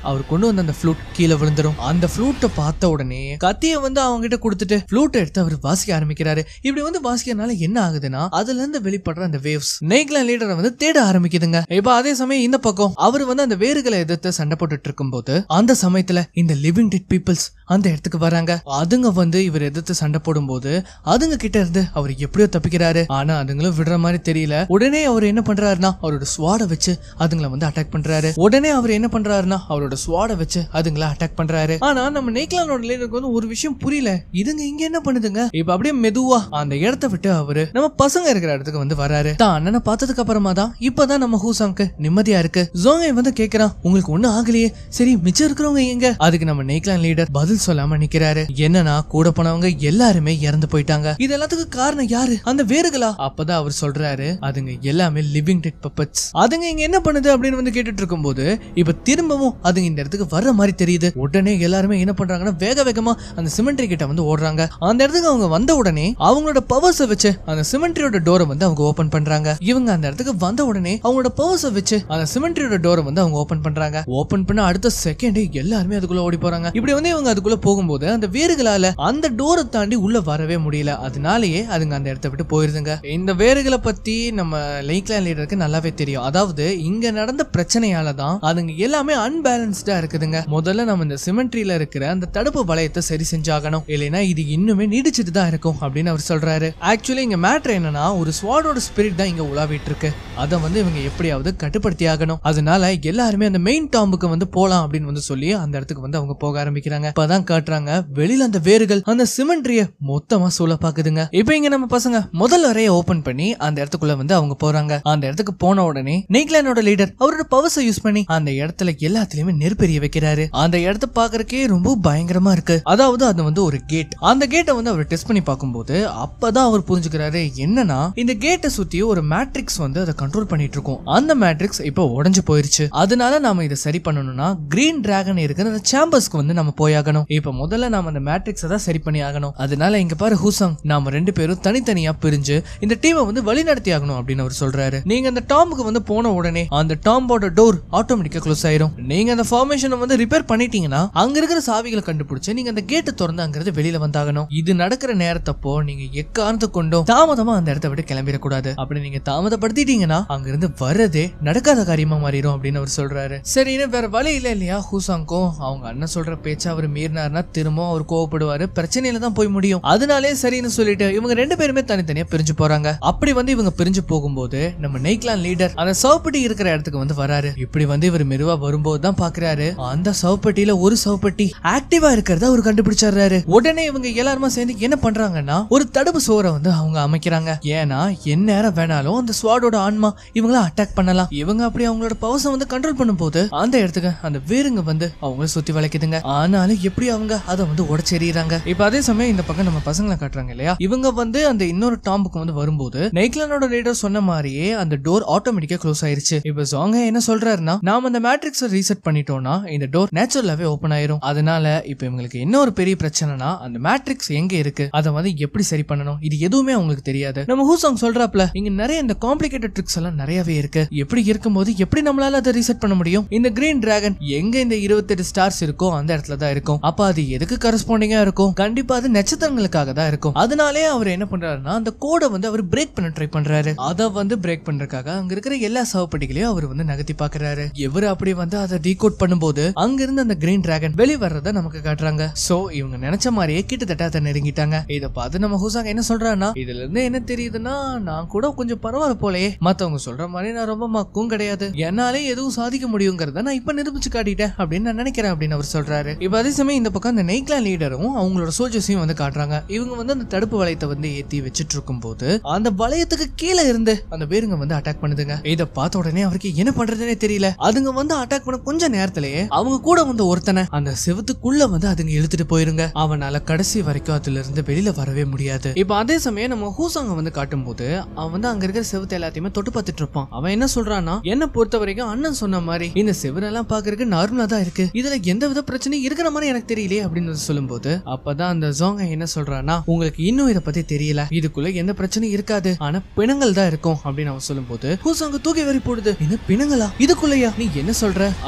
அவர் கொண்டு வந்த அந்த ஃப்ளூட் கீழே விழுந்துரும் அந்த ஃப்ளூட்டை பார்த்த உடனே கத்தியை வந்து அவங்க கிட்ட கொடுத்துட்டு ஃப்ளூட்டை எடுத்து அவர் வாசிக்க ஆரம்பிக்கிறாரு இப்படி வந்து வாசிக்கிறதுனால என்ன ஆகுதுன்னா அதுல இருந்து வெளிப்படுற அந்த வேவ்ஸ் நேக்லா லீடரை வந்து தேட ஆரம்பிக்குதுங்க இப்ப அதே சமயம் இந்த பக்கம் அவர் வந்து அந்த வேர்களை எதிர்த்து சண்டை போட்டுட்டு இருக்கும்போது அந்த சமயத்துல இந்த லிவிங் டெட் பீப்புள்ஸ் அந்த இடத்துக்கு வராங்க அதுங்க வந்து இவர் எதிர்த்து சண்டை போடும்போது அதுங்க கிட்ட இருந்து அவர் எப்படியோ தப்பிக்கிறாரு ஆனா அதுங்களும் விடுற மாதிரி தெரியல உடனே அவர் என்ன பண்றாருன்னா அவரோட ஸ்வாட வச்சு அதுங்களை வந்து அட்டாக் பண்றாரு உடனே அவர் என்ன பண்றாருன்னா அவரோட ஸ்வாட வச்சு அதுங்களை அட்டாக் பண்றாரு ஆனா நம்ம நேக்லானோட லீடருக்கு வந்து ஒரு விஷயம் புரியல இதுங்க இங்க என்ன பண்ணுதுங்க இப்ப அப்படியே மெதுவா அந்த இடத்த விட்டு அவரு நம்ம பசங்க இருக்கிற இடத்துக்கு வந்து வராரு தான் அண்ணனை பார்த்ததுக்கு அப்புறமா தான் இப்பதான் நம்ம ஹூசாங்க்கு நிம்மதியா இருக்கு ஜோங்கை வந்து கேக்குறான் உங்களுக்கு ஒண்ணும் ஆகலையே சரி மிச்சம் இருக்கிறவங்க எங்க அதுக்கு நம்ம நேக்லான் லீடர் பதில் சொல்லாம நிக்கிறாரு என்னன்னா கூட போனவங்க எல்லாருமே இறந்து போயிட்டாங்க இது எல்லாத்துக்கும் காரணம் யாரு அந்த வேறுகளா அப்பதான் அவர் சொல்றாரு அதுங்க எல்லாமே லிவிங் டெட் பப்பட்ஸ் அதுங்க இங்க என்ன பண்ணுது அப்படின்னு வந்து கேட்டுட்டு இருக்கும்போது இப்ப திரும்பவும் அதுங்க இந்த இடத்துக்கு வர்ற மாதிரி தெரியுது உடனே எல்லாருமே என்ன பண்றாங்கன்னா வேக வேகமா அந்த சிமெண்ட்ரி கிட்ட வந்து ஓடுறாங்க அந்த இடத்துக்கு அவங்க வந்த உடனே அவங்களோட பவர்ஸை வச்சு அந்த சிமெண்ட்ரியோட டோரை வந்து அவங்க ஓபன் பண்றாங்க இவங்க அந்த இடத்துக்கு வந்த உடனே அவங்களோட பவர்ஸை வச்சு அந்த சிமெண்ட்ரியோட டோரை வந்து அவங்க ஓபன் பண்றாங்க ஓபன் பண்ண அடுத்த செகண்ட் எல்லாருமே அதுக்குள்ள ஓடி போறாங்க இப்படி வந்து இவங்க அதுக்குள்ள போகும்போது அந்த வேர்களால அந்த டோரை தாண்டி உள்ள வரவே முடியல அதனாலேயே அதுங்க அந்த இடத்த விட்டு போயிருதுங்க இந்த வேர்களை பத்தி நம்ம லைக்லான் லீடருக்கு நல்லாவே தெரியும் அதாவது இங்க நடந்த பிரச்சனையால தான் அதுங்க எல்லாமே அன்பேலன்ஸ்டா இருக்குதுங்க முதல்ல நம்ம இந்த சிமெண்ட்ரியில இருக்கிற அந்த தடுப்பு வளையத்தை சரி செஞ்சாகணும் இல்லைன்னா இது இன்னுமே நீடிச்சிட்டு தான் இருக்கும் அப்படின்னு அவர் சொல்றாரு ஆக்சுவலி இங்க மேட்ரு என்னன்னா ஒரு ஸ்வாடோட ஸ்பிரிட் தான் இங்க உலாவிட்டு இருக்கு அதை வந்து இவங்க எப்படியாவது கட்டுப்படுத்தி ஆகணும் அதனால எல்லாருமே அந்த மெயின் டாம்புக்கு வந்து போலாம் அப்படின்னு வந்து சொல்லி அந்த இடத்துக்கு வந்து அவங்க போக ஆரம்பிக்கிறாங்க இப்பதான் காட்டுறாங்க வெளியில அந்த வேர்கள் அந்த சிமெண்ட்ரிய மொத்தமா சூழ பாக்குதுங்க இப்போ இங்க நம்ம பசங்க முதல் அறைய ஓபன் பண்ணி அந்த இடத்துக்குள்ள வந்து அவங்க போறாங்க அந்த இடத்துக்கு போன உடனே நெய்க்லானோட லீடர் அவரோட பவர்ஸை யூஸ் பண்ணி அந்த இடத்துல எல்லாத்துலயுமே நெருப்பெரிய வைக்கிறாரு அந்த இடத்த பாக்குறக்கே ரொம்ப பயங்கரமா இருக்கு அதாவது அது வந்து ஒரு கேட் அந்த கேட்டை வந்து அவர் டெஸ்ட் பண்ணி பார்க்கும்போது அப்பதான் அவர் புரிஞ்சுக்கிறாரு என்னன்னா இந்த கேட்டை சுத்தி ஒரு மேட்ரிக்ஸ் வந்து அதை கண்ட்ரோல் பண்ணிட்டு இருக்கும் அந்த மேட்ரிக்ஸ் இப்போ உடைஞ்சு போயிருச்சு அதனால நாம இதை சரி பண்ணணும்னா கிரீன் டிராகன் இருக்கிற அந்த சேம்பர்ஸ்க்கு வந்து நம்ம போயாகணும் இப்ப முதல்ல நாம அந்த மேட்ரிக்ஸை தான் சரி பண்ணி ஆகணும் அதனால இங்க பாரு ஹூசாங் நாம ரெண்டு பேரும் தனித்தனியா பிரிஞ்சு இந்த டீமை வந்து வழி நடத்தி ஆகணும் அப்படின்னு அவர் சொல்றாரு நீங்க அந்த டாம்புக்கு வந்து போன உடனே அந்த டாம்போட டோர் ஆட்டோமேட்டிக்கா க்ளோஸ் ஆயிரும் நீங்க அந்த ஃபார்மேஷனை வந்து ரிப்பேர் பண்ணிட்டீங்கன்னா அங்க இருக்கிற சாவிகளை கண்டுபிடிச்சு நீங்க அந்த கேட்டை திறந்து அங்கிருந்து வெளியில வந்தாகணும் இது நடக்கிற நேரத்தப்போ நீங்க எக்காரணத்து கொண்டும் தாமதமா அந்த இடத்த விட்டு கிளம்பிடக்கூடாது அப்படி நீங்க தாமதப்படுத்திட்டீங்கன்னா அங்கிருந்து வர்றதே நடக்காத காரியமா மாறிடும் அப்படின்னு அவர் சொல்றாரு சரின்னு வேற வழி இல்ல இல்லையா ஹூசாங்கும் அவங்க அண்ணன் சொல்ற பேச்ச அவர் மீறினாருன்னா திரும்பவும் அவர் கோவப்படுவாரு பிரச்சனையில தான் போய் முடியும் அதனாலே சரின்னு சொல்லிட்டு இவங்க ரெண்டு பேருமே தனித்தனியா பிரிஞ்சு போறாங்க அப்படி வந்து இவங்க பிரிஞ்சு போகும்போது நம்ம நெய்க்லான் லீடர் அந்த சவப்பட்டி இருக்கிற இடத்துக்கு வந்து வராரு இப்படி வந்து இவர் மெதுவா வரும்போது தான் பாக்குறாரு அந்த சவப்பட்டியில ஒரு சவப்பட்டி ஆக்டிவா இருக்கிறத அவர் கண்டுபிடிச்சாரு உடனே இவங்க எல்லாருமா சேர்ந்து என்ன பண்றாங்கன்னா ஒரு தடுப்பு சோறை வந்து அவங்க அமைக்கிறாங்க ஏன்னா என் நேரம் வேணாலும் அந்த ஸ்வாடோட ஆன்மா இவங்கள அட்டாக் பண்ணலாம் இவங்க அப்படி அவங்களோட பவர்ஸை வந்து கண்ட்ரோல் பண்ணும்போது அந்த இடத்துக்கு அந்த வேருங்க வந்து அவங்கள சுத்தி வளைக்குதுங்க ஆனாலும் எப்படி அவங்க அதை வந்து உடச்செறியறாங்க இப்ப அதே சமயம் இந்த பக்கம் நம்ம பசங்களை காட்டுறாங்க இல்லையா இவங்க வந்து அந்த இன்னொரு டாம்புக்கு வந்து வரும்போது நைக்லானோட லீடர் சொன்ன மாதிரியே அந்த டோர் ஆட்டோமேட்டிக்கா க்ளோஸ் ஆயிருச்சு இப்ப ஜாங்க என்ன சொல்றாருன்னா நாம அந்த மேட்ரிக்ஸை ரீசெட் பண்ணிட்டோம்னா இந்த டோர் நேச்சுரலாவே ஓபன் ஆயிரும் அதனால இப்ப இவங்களுக்கு என்ன ஒரு பெரிய பிரச்சனைனா அந்த மேட்ரிக்ஸ் எங்க இருக்கு அதை வந்து எப்படி சரி பண்ணணும் இது எதுவுமே அவங்களுக்கு தெரியாது நம்ம ஹூசாங் சொல்றாப்ல இங்க நிறைய இந்த காம்ப்ளிகேட்டட் ட்ரிக்ஸ் எல்லாம் நிறையவே இருக்கு எப்படி இருக்கும்போது எப்படி நம்மளால அதை ரீசெட் பண்ண முடியும் இந்த கிரீன் டிராகன் எங்க இந்த இருபத்தெட்டு ஸ்டார்ஸ் இருக்கோ அந்த இடத்துல தான் இருக்கும் அப்ப அது எதுக்கு கரஸ்பாண்டிங்கா இருக்கும் கண்டிப்பா அது நட்சத்திரங்களுக்காக தான் இருக்கும் அதனாலே அவர் என்ன பண்றாருன்னா அந்த கோடை வந்து அவர் பிரேக் பண்ண ட்ரை பண்றாரு அதை வந்து பிரேக் பண்றதுக்காக அங்க இருக்கிற எல்லா சவப்பட்டிகளையும் அவர் வந்து நகர்த்தி பாக்குறாரு இவர் அப்படி வந்து அதை டீகோட் பண்ணும்போது அங்க இருந்து அந்த கிரீன் டிராகன் வெளி வர்றத நமக்கு காட்டுறாங்க சோ இவங்க நினைச்ச மாதிரியே கிட்டத்தட்ட அதை நெருங்கிட்டாங்க இத பார்த்து நம்ம ஹூசாங் என்ன சொல்றான்னா இதுல இருந்து என்ன தெரியுதுன்னா நான் கூட கொஞ்சம் பரவாயில்ல போலயே மத்தவங்க சொல்ற மாதிரி நான் ரொம்ப மக்கும் கிடையாது என்னாலே எதுவும் சாதிக்க முடியுங்கிறத நான் இப்ப நிரூபிச்சு காட்டிட்டேன் அப்படின்னு நான் நினைக்கிறேன் அப்படின்னு அவர் சொல்றாரு இப்ப அதே சமயம் இந்த பக்கம் அந்த நெய்க்லா லீடரும் அவங்களோட சோல்ஜர்ஸையும் வந்து காட்டுறாங்க இவங்க வந்து அந்த தடுப்பு வளையத்தை வந்து ஏத்தி வச்சிட்டு இருக்கும் போது அந்த வளையத்துக்கு கீழே இருந்து அந்த வேருங்க வந்து அட்டாக் பண்ணுதுங்க இத பார்த்த உடனே அவருக்கு என்ன பண்றதுனே தெரியல அதுங்க வந்து அட்டாக் பண்ண கொஞ்ச நேரத்திலேயே அவங்க கூட வந்து ஒருத்தனை அந்த செவத்துக்குள்ள வந்து அதுங்க இழுத்துட்டு போயிருங்க அவனால கடைசி வரைக்கும் அதுல இருந்து வெளியில வரவே முடியாது இப்ப அதே சமயம் நம்ம ஹூசாங்க வந்து காட்டும்போது அவன் வந்து அங்க இருக்கிற செவத்தை எல்லாத்தையுமே தொட்டு பார்த்துட்டு இருப்பான் அவன் என்ன சொல்றான்னா என்ன பொறுத்த வரைக்கும் அண்ணன் சொன்ன மாதிரி இந்த செவரெல்லாம் பாக்குறதுக்கு நார்மலா தான் இருக்கு இதுல எந்த வித பிரச்சனையும் இருக்கிற மாதிரி எனக்கு தெரியலையே அப்படின்னு வந்து சொல்லும்போது அப்பதான் அந்த ஜோங்க என்ன சொல்றான்னா உங்களுக்கு இன்னும் இத பத்தி தெரியல இதுக்குள்ள எந்த பிரச்சனையும் இருக்காது ஆனா பிணங்கள் தான் இருக்கும் அப்படின்னு அவன் சொல்லும்போது ஹூசாங்க தூக்கி வரி போடுது என்ன பிணங்களா இதுக்குள்ளயா நீ என்ன சொல்ற அதாவது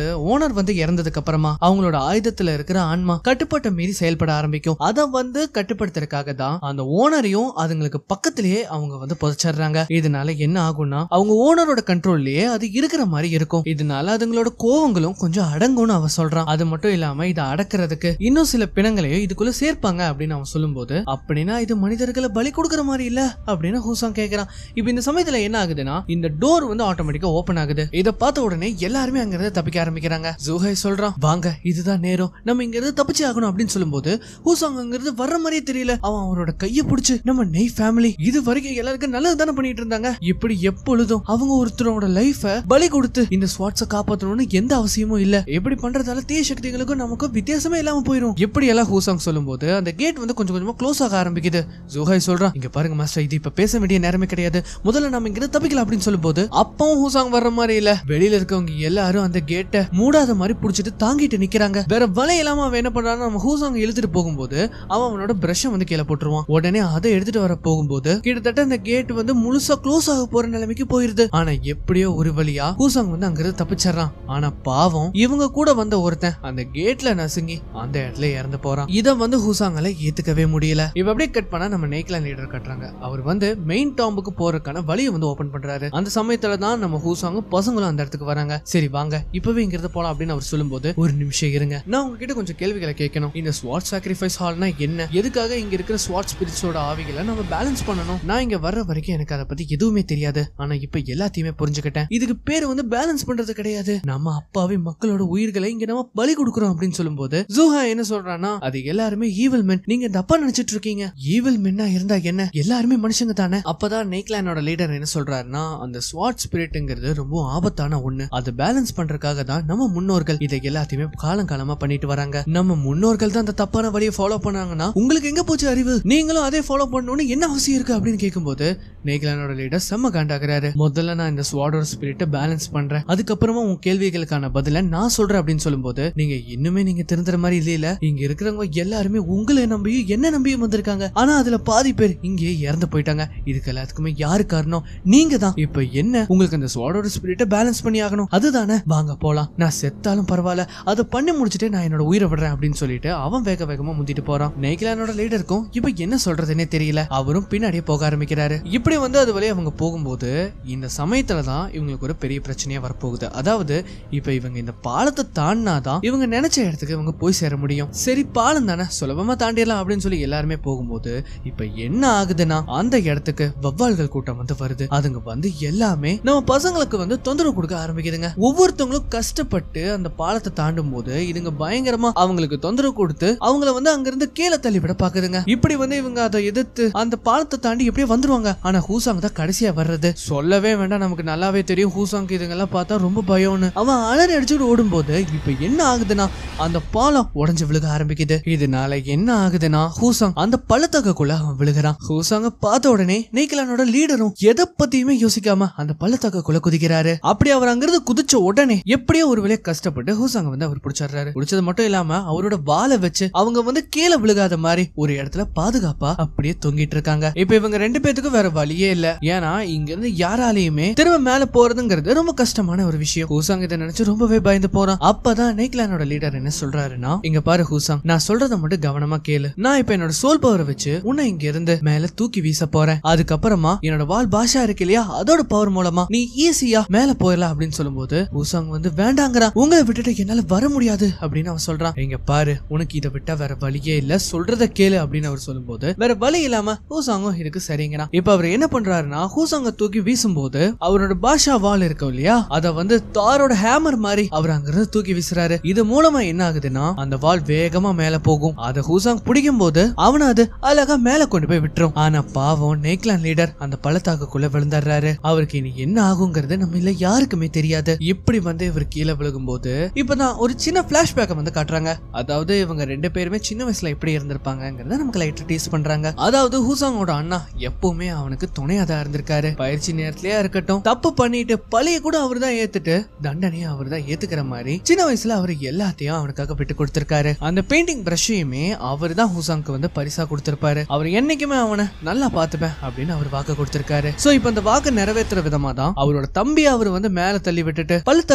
அதாவது ஓனர் வந்து இறந்ததுக்கு அப்புறமா அவங்களோட ஆயுதத்துல இருக்கிற ஆன்மா கட்டுப்பாட்டை மீறி செயல்பட ஆரம்பிக்கும் அதை வந்து கட்டுப்படுத்துறதுக்காக தான் அந்த ஓனரையும் அதுங்களுக்கு பக்கத்திலேயே அவங்க வந்து புதைச்சிடுறாங்க இதனால என்ன ஆகும்னா அவங்க ஓனரோட கண்ட்ரோல்லயே அது இருக்கிற மாதிரி இருக்கும் இதனால அதுங்களோட கோவங்களும் கொஞ்சம் அடங்கும்னு அவன் சொல்றான் அது மட்டும் இல்லாம இதை அடக்கிறதுக்கு இன்னும் சில பிணங்களையும் இதுக்குள்ள சேர்ப்பாங்க அப்படின்னு அவன் சொல்லும்போது அப்படின்னா இது மனிதர்களை பலி கொடுக்குற மாதிரி இல்ல அப்படின்னு ஹூசாங் கேக்குறான் இப்போ இந்த சமயத்துல என்ன ஆகுதுன்னா இந்த டோர் வந்து ஆட்டோமேட்டிக்கா ஓபன் ஆகுது இதை பார்த்த உடனே எல்லாருமே அங்க இருந்து தப்பிக்க ஆரம்பிக்கிறாங்க ஜூஹை சொல்றான் வாங்க இதுதான் நேரம் நம்ம இங்க இருந்து தப்பிச்சு ஆகணும் அப்படின்னு சொல்லும்போது ஹூசாங் அங்க இருந்து வர்ற மாதிரியே தெரியல அவன் அவரோட கையை பிடிச்சு நம்ம நெய் ஃபேமிலி இது வரைக்கும் எல்லாருக்கும் நல்லது தானே பண்ணிட்டு இருந்தாங்க இப்படி எப்பொழுதும் அவங்க ஒருத்தரோட லைஃப பலி கொடுத்து இந்த ஸ்வாட்ஸ காப்பாத்தணும்னு எந்த அவசியமும் இல்ல எப்படி பண்றதால தீய சக்திகளுக்கும் நமக்கும் வித்தியாசமே இல்லாம போயிடும் எப்படி எல்லாம் ஹூசாங் சொல்லும்போது அந்த கேட் வந்து கொஞ்சம் கொஞ்சமா க்ளோஸ் ஆக ஆரம்பிக்குது ஜுஹாய் சொல்றான் இங்க பாருங்க மாஸ்டர் இது இப்ப பேச வேண்டிய நேரமே கிடையாது முதல்ல நம்ம இங்க தப்பிக்கலாம் அப்படின்னு சொல்லும்போது அப்பவும் ஹூசாங் வர்ற மாதிரி இல்ல வெளியில இருக்கவங்க எல்லாரும் அந்த கேட்டை மூடாத மாதிரி புடிச்சிட்டு தாங்கிட்டு நிக்கிறாங்க வேற வலை இல்லாம அவன் என்ன பண்றான்னு நம்ம ஹூசாங் இழுத்துட்டு போகும்போது அவன் அவனோட பிரஷ் வந்து கீழே போட்டுருவான் உடனே அதை எடுத்துட்டு வர போகும்போது கிட்டத்தட்ட அந்த கேட் வந்து முழுசா க்ளோஸ் ஆக போற நிலைமைக்கு போயிருது ஆனா எப்படியோ ஒரு வழியா ஹூசாங் வந்து அங்கிருந்து தப்பிச்சிடுறான் ஆனா பாவம் இவங்க கூட வந்த ஒருத்தன் அந்த கேட்ல நசுங்கி அந்த இடத்துல இறந்து போறான் இத வந்து ஹூசாங்கால ஏத்துக்கவே முடியல இவ அப்படியே கட் பண்ணா நம்ம நேக்லான் லீடர் கட்டுறாங்க அவர் வந்து மெயின் டாம்புக்கு போறதுக்கான வழியை வந்து ஓபன் பண்றாரு அந்த சமயத்துல தான் நம்ம ஹூசாங்கும் பசங்களும் அந்த இடத்துக்கு வராங்க சரி வாங்க இப்பவே இங்க இருந்து போலாம் அப்படின்னு அவர் சொல்லும்போது ஒரு நிமிஷம் இருங்க நான் உங்ககிட்ட கொஞ்சம் கேள்விகளை கேட்கணும் இந்த ஸ்வாட் சாக்ரிஃபைஸ் ஹால்னா என்ன எதுக்காக இங்க இருக்கிற ஸ்வாட் ஸ்பிரிட்ஸோட ஆவிகளை நம்ம பேலன்ஸ் பண்ணணும் நான் இங்க வர்ற வரைக்கும் எனக்கு அதை பத்தி எதுவுமே தெரியாது ஆனா இப்ப எல்லாத்தையுமே புரிஞ்சுக்கிட்டேன் இதுக்கு பேர் வந்து பேலன்ஸ் பண்றது கிடையாது நம்ம அப்பாவி மக்களோட உயிர்களை இங்க நம்ம பலி கொடுக்குறோம் அப்படின்னு சொல்லும்போது ஜூஹா என்ன சொல்றான்னா அது எல்லாருமே ஈவில் மென் நீங்க தப்பா நினைச்சிட்டு இருக்கீங்க ஈவில் மென்னா இருந்தா என்ன எல்லாருமே மனுஷங்க தானே அப்பதான் நேக்லானோட லீடர் என்ன சொல்றாருன்னா அந்த ஸ்வாட் ஸ்பிரிட்ங்கிறது ரொம்ப ஆபத்தான ஒண்ணு அது பேலன்ஸ் பண்றதுக்காக தான் நம்ம முன்னோர்கள் இதை எல்லாத்தையுமே காலம் காலமா பண்ணிட்டு வராங்க நம்ம முன்னோர்கள் தான் அந்த தப்பான வழியை ஃபாலோ பண்ணாங்கன்னா உங்களுக்கு எங்க போச்சு அறிவு நீங்களும் அதே ஃபாலோ பண்ணணும்னு என்ன அவசியம் இருக்கு அப்படின்னு கேட்கும்போது நேக்லானோட லீடர் செம்ம காண்டாகிறாரு முதல்ல நான் இந்த ஸ்வாடோட ஸ்பிரிட்டை பேலன்ஸ் பண்றேன் அதுக்கப்புறமா உன் கேள்விகளுக்கான பதில நான் சொல்றேன் அப்படின்னு சொல்லும்போது நீங்க இன்னுமே நீங்க திருந்துற மாதிரி இல்லையில இங்க இருக்கிறவங்க எல்லாருமே உங்களை நம்பியும் என்ன நம்பியும் வந்திருக்காங்க ஆனா அதுல பாதி பேர் இங்கே இறந்து போயிட்டாங்க இதுக்கு எல்லாத்துக்குமே யாரு காரணம் நீங்க தான் இப்ப என்ன உங்களுக்கு அந்த ஸ்வாடோட ஸ்பிரிட்டை பேலன்ஸ் பண்ணி ஆகணும் அதுதானே வாங்க போலாம் நான் செத்தாலும் பரவாயில்ல அதை பண்ணி முடிச்சுட்டு நான் என்னோட உயிரை விடுறேன் அப்படின்னு சொல்லிட்டு அவன் வேக வேகமா முந்திட்டு போறான் நெய்கிலானோட லீடருக்கும் இப்ப என்ன சொல்றதுன்னே தெரியல அவரும் பின்னாடியே போக ஆரம்பிக்கிறாரு இப்படி வந்து அது வழியா அவங்க போகும்போது இந்த சமயத்துல தான் இவங்களுக்கு ஒரு பெரிய பிரச்சனையா வரப்போகுது அதாவது இப்ப இவங்க இந்த பாலத்தை தாண்டினாதான் இவங்க நினைச்ச இடத்துக்கு இவங்க போய் சேர முடியும் சரி பாலம் தானே சுலபமா தாண்டிடலாம் அப்படின்னு சொல்லி எல்லாருமே போகும்போது இப்ப என்ன ஆகுதுன்னா அந்த இடத்துக்கு வவ்வால்கள் கூட்டம் வந்து வருது அதுங்க வந்து எல்லாமே நம்ம பசங்களுக்கு வந்து தொந்தரவு கொடுக்க ஆரம்பிக்குதுங்க ஒவ்வொருத்தவங்களும் கஷ்டப்பட்டு அந்த பாலத்தை தாண்டும் போது இதுங்க பயங்கரமா அவங்களுக்கு தொந்தரவு கொடுத்து அவங்கள வந்து அங்கிருந்து கீழே தள்ளி விட பாக்குதுங்க இப்படி வந்து இவங்க அதை எதிர்த்து அந்த பாலத்தை தாண்டி எப்படியே வந்துருவாங்க ஆனா ஹூசாங் தான் கடைசியா வர்றது சொல்லவே வேண்டாம் நமக்கு நல்லாவே தெரியும் ஹூசாங் இதுங்கெல்லாம் பார்த்தா ரொம்ப பயம்னு அவன் அலறி அடிச்சுட்டு ஓடும்போது இப்ப என்ன ஆகுதுன்னா அந்த பாலம் உடைஞ்சு விழுக ஆரம்பிக்குது இதனால என்ன ஆகுதுன்னா ஹூசாங் அந்த பள்ளத்தாக்குள்ள அவன் விழுகிறான் ஹூசாங்க பார்த்த உடனே நெய்கலானோட லீடரும் எதை பத்தியுமே யோசிக்காம அந்த பள்ளத்தாக்குள்ள குதிக்கிறாரு அப்படி அவர் அங்கிருந்து குதிச்ச உடனே எப்படியோ ஒரு வேலையை கஷ்டப்பட்டு ஹூசாங்க வந்து அவர் பிடிச்சிடுறாரு பிடிச்சது மட்டும் இல்லாம அவரோட வாளை வச்சு அவங்க வந்து கீழே விழுகாத மாதிரி ஒரு இடத்துல பாதுகாப்பா அப்படியே தொங்கிட்டு இருக்காங்க இப்ப இவங்க ரெண்டு பேத்துக்கும் வேற வழியே இல்ல ஏன்னா இங்க இருந்து யாராலையுமே திரும்ப மேல போறதுங்கிறது ரொம்ப கஷ்டமான ஒரு விஷயம் ஹூசாங் இதை நினைச்சு ரொம்பவே பயந்து போறான் அப்பதான் நெய்க்லானோட லீடர் என்ன சொல்றாருன்னா இங்க பாரு ஹூசாங் நான் சொல்றத மட்டும் கவனமா கேளு நான் இப்ப என்னோட சோல் பவரை வச்சு உன்னை இங்க இருந்து மேல தூக்கி வீச போறேன் அதுக்கப்புறமா என்னோட வால் பாஷா இருக்கு இல்லையா அதோட பவர் மூலமா நீ ஈஸியா மேல போயிடலாம் அப்படின்னு சொல்லும்போது ஹூசாங் வந்து வேண்டாங்கிறான் உங்களை விட்டுட்டு என்னால வர முடியாது அப்படின்னு அவன் சொல்றான் இங்க பாரு உனக்கு இதை விட்டா வேற வழியே இல்ல சொல்றத கேளு அப்படின்னு அவர் சொல்லும்போது வேற வழி இல்லாம ஹூசாங்கும் இதுக்கு சரிங்கிறான் இப்ப அவர் என்ன பண்றாருன்னா ஹூசாங்க தூக்கி வீசும்போது அவரோட பாஷா வால் இருக்கும் இல்லையா அத வந்து தாரோட ஹேமர் மாதிரி அவர் அங்கிருந்து தூக்கி வீசுறாரு இது மூலமா என்ன ஆகுதுன்னா அந்த வால் வேகமா மேல போகும் அத ஹூசாங் பிடிக்கும் போது அவன அது அழகா மேல கொண்டு போய் விட்டுரும் ஆனா பாவம் நேக்லான் லீடர் அந்த பள்ளத்தாக்குள்ள விழுந்துடுறாரு அவருக்கு இனி என்ன ஆகுங்கிறது நம்ம இல்ல யாருக்குமே தெரியாது இப்படி வந்து இவர் கீழே விழுகும்போது இப்பதான் ஒரு சின்ன பிளாஷ்பேக்கை வந்து காட்டுறாங்க அதாவது இவங்க ரெண்டு பேருமே சின்ன வயசுல எப்படி இருந்திருப்பாங்கங்கிறத நமக்கு லைட்டா டீஸ் பண்றாங்க அதாவது ஹூசாங்கோட அண்ணா எப்பவுமே அவனுக்கு துணையா தான் இருந்திருக்காரு பயிற்சி நேரத்திலேயே இருக்கட்டும் தப்பு பண்ணிட்டு பழிய கூட அவர் தான் ஏத்துட்டு தண்டனையை அவர் தான் ஏத்துக்கிற மாதிரி சின்ன வயசுல அவர் எல்லாத்தையும் அவனுக்காக விட்டு கொடுத்திருக்காரு அந்த பெயிண்டிங் பிரஷையுமே அவர் தான் ஹூசாங்க்கு வந்து பரிசா கொடுத்திருப்பாரு அவர் என்னைக்குமே அவனை நல்லா பார்த்துப்பேன் அப்படின்னு அவர் வாக்கு கொடுத்திருக்காரு சோ இப்போ அந்த வாக்கு நிறைவேற்றுற விதமா தான் அவரோட தம்பி அவர் வந்து மேல தள்ளி விட்டுட்டு பள்ளத்தாக்குள்ள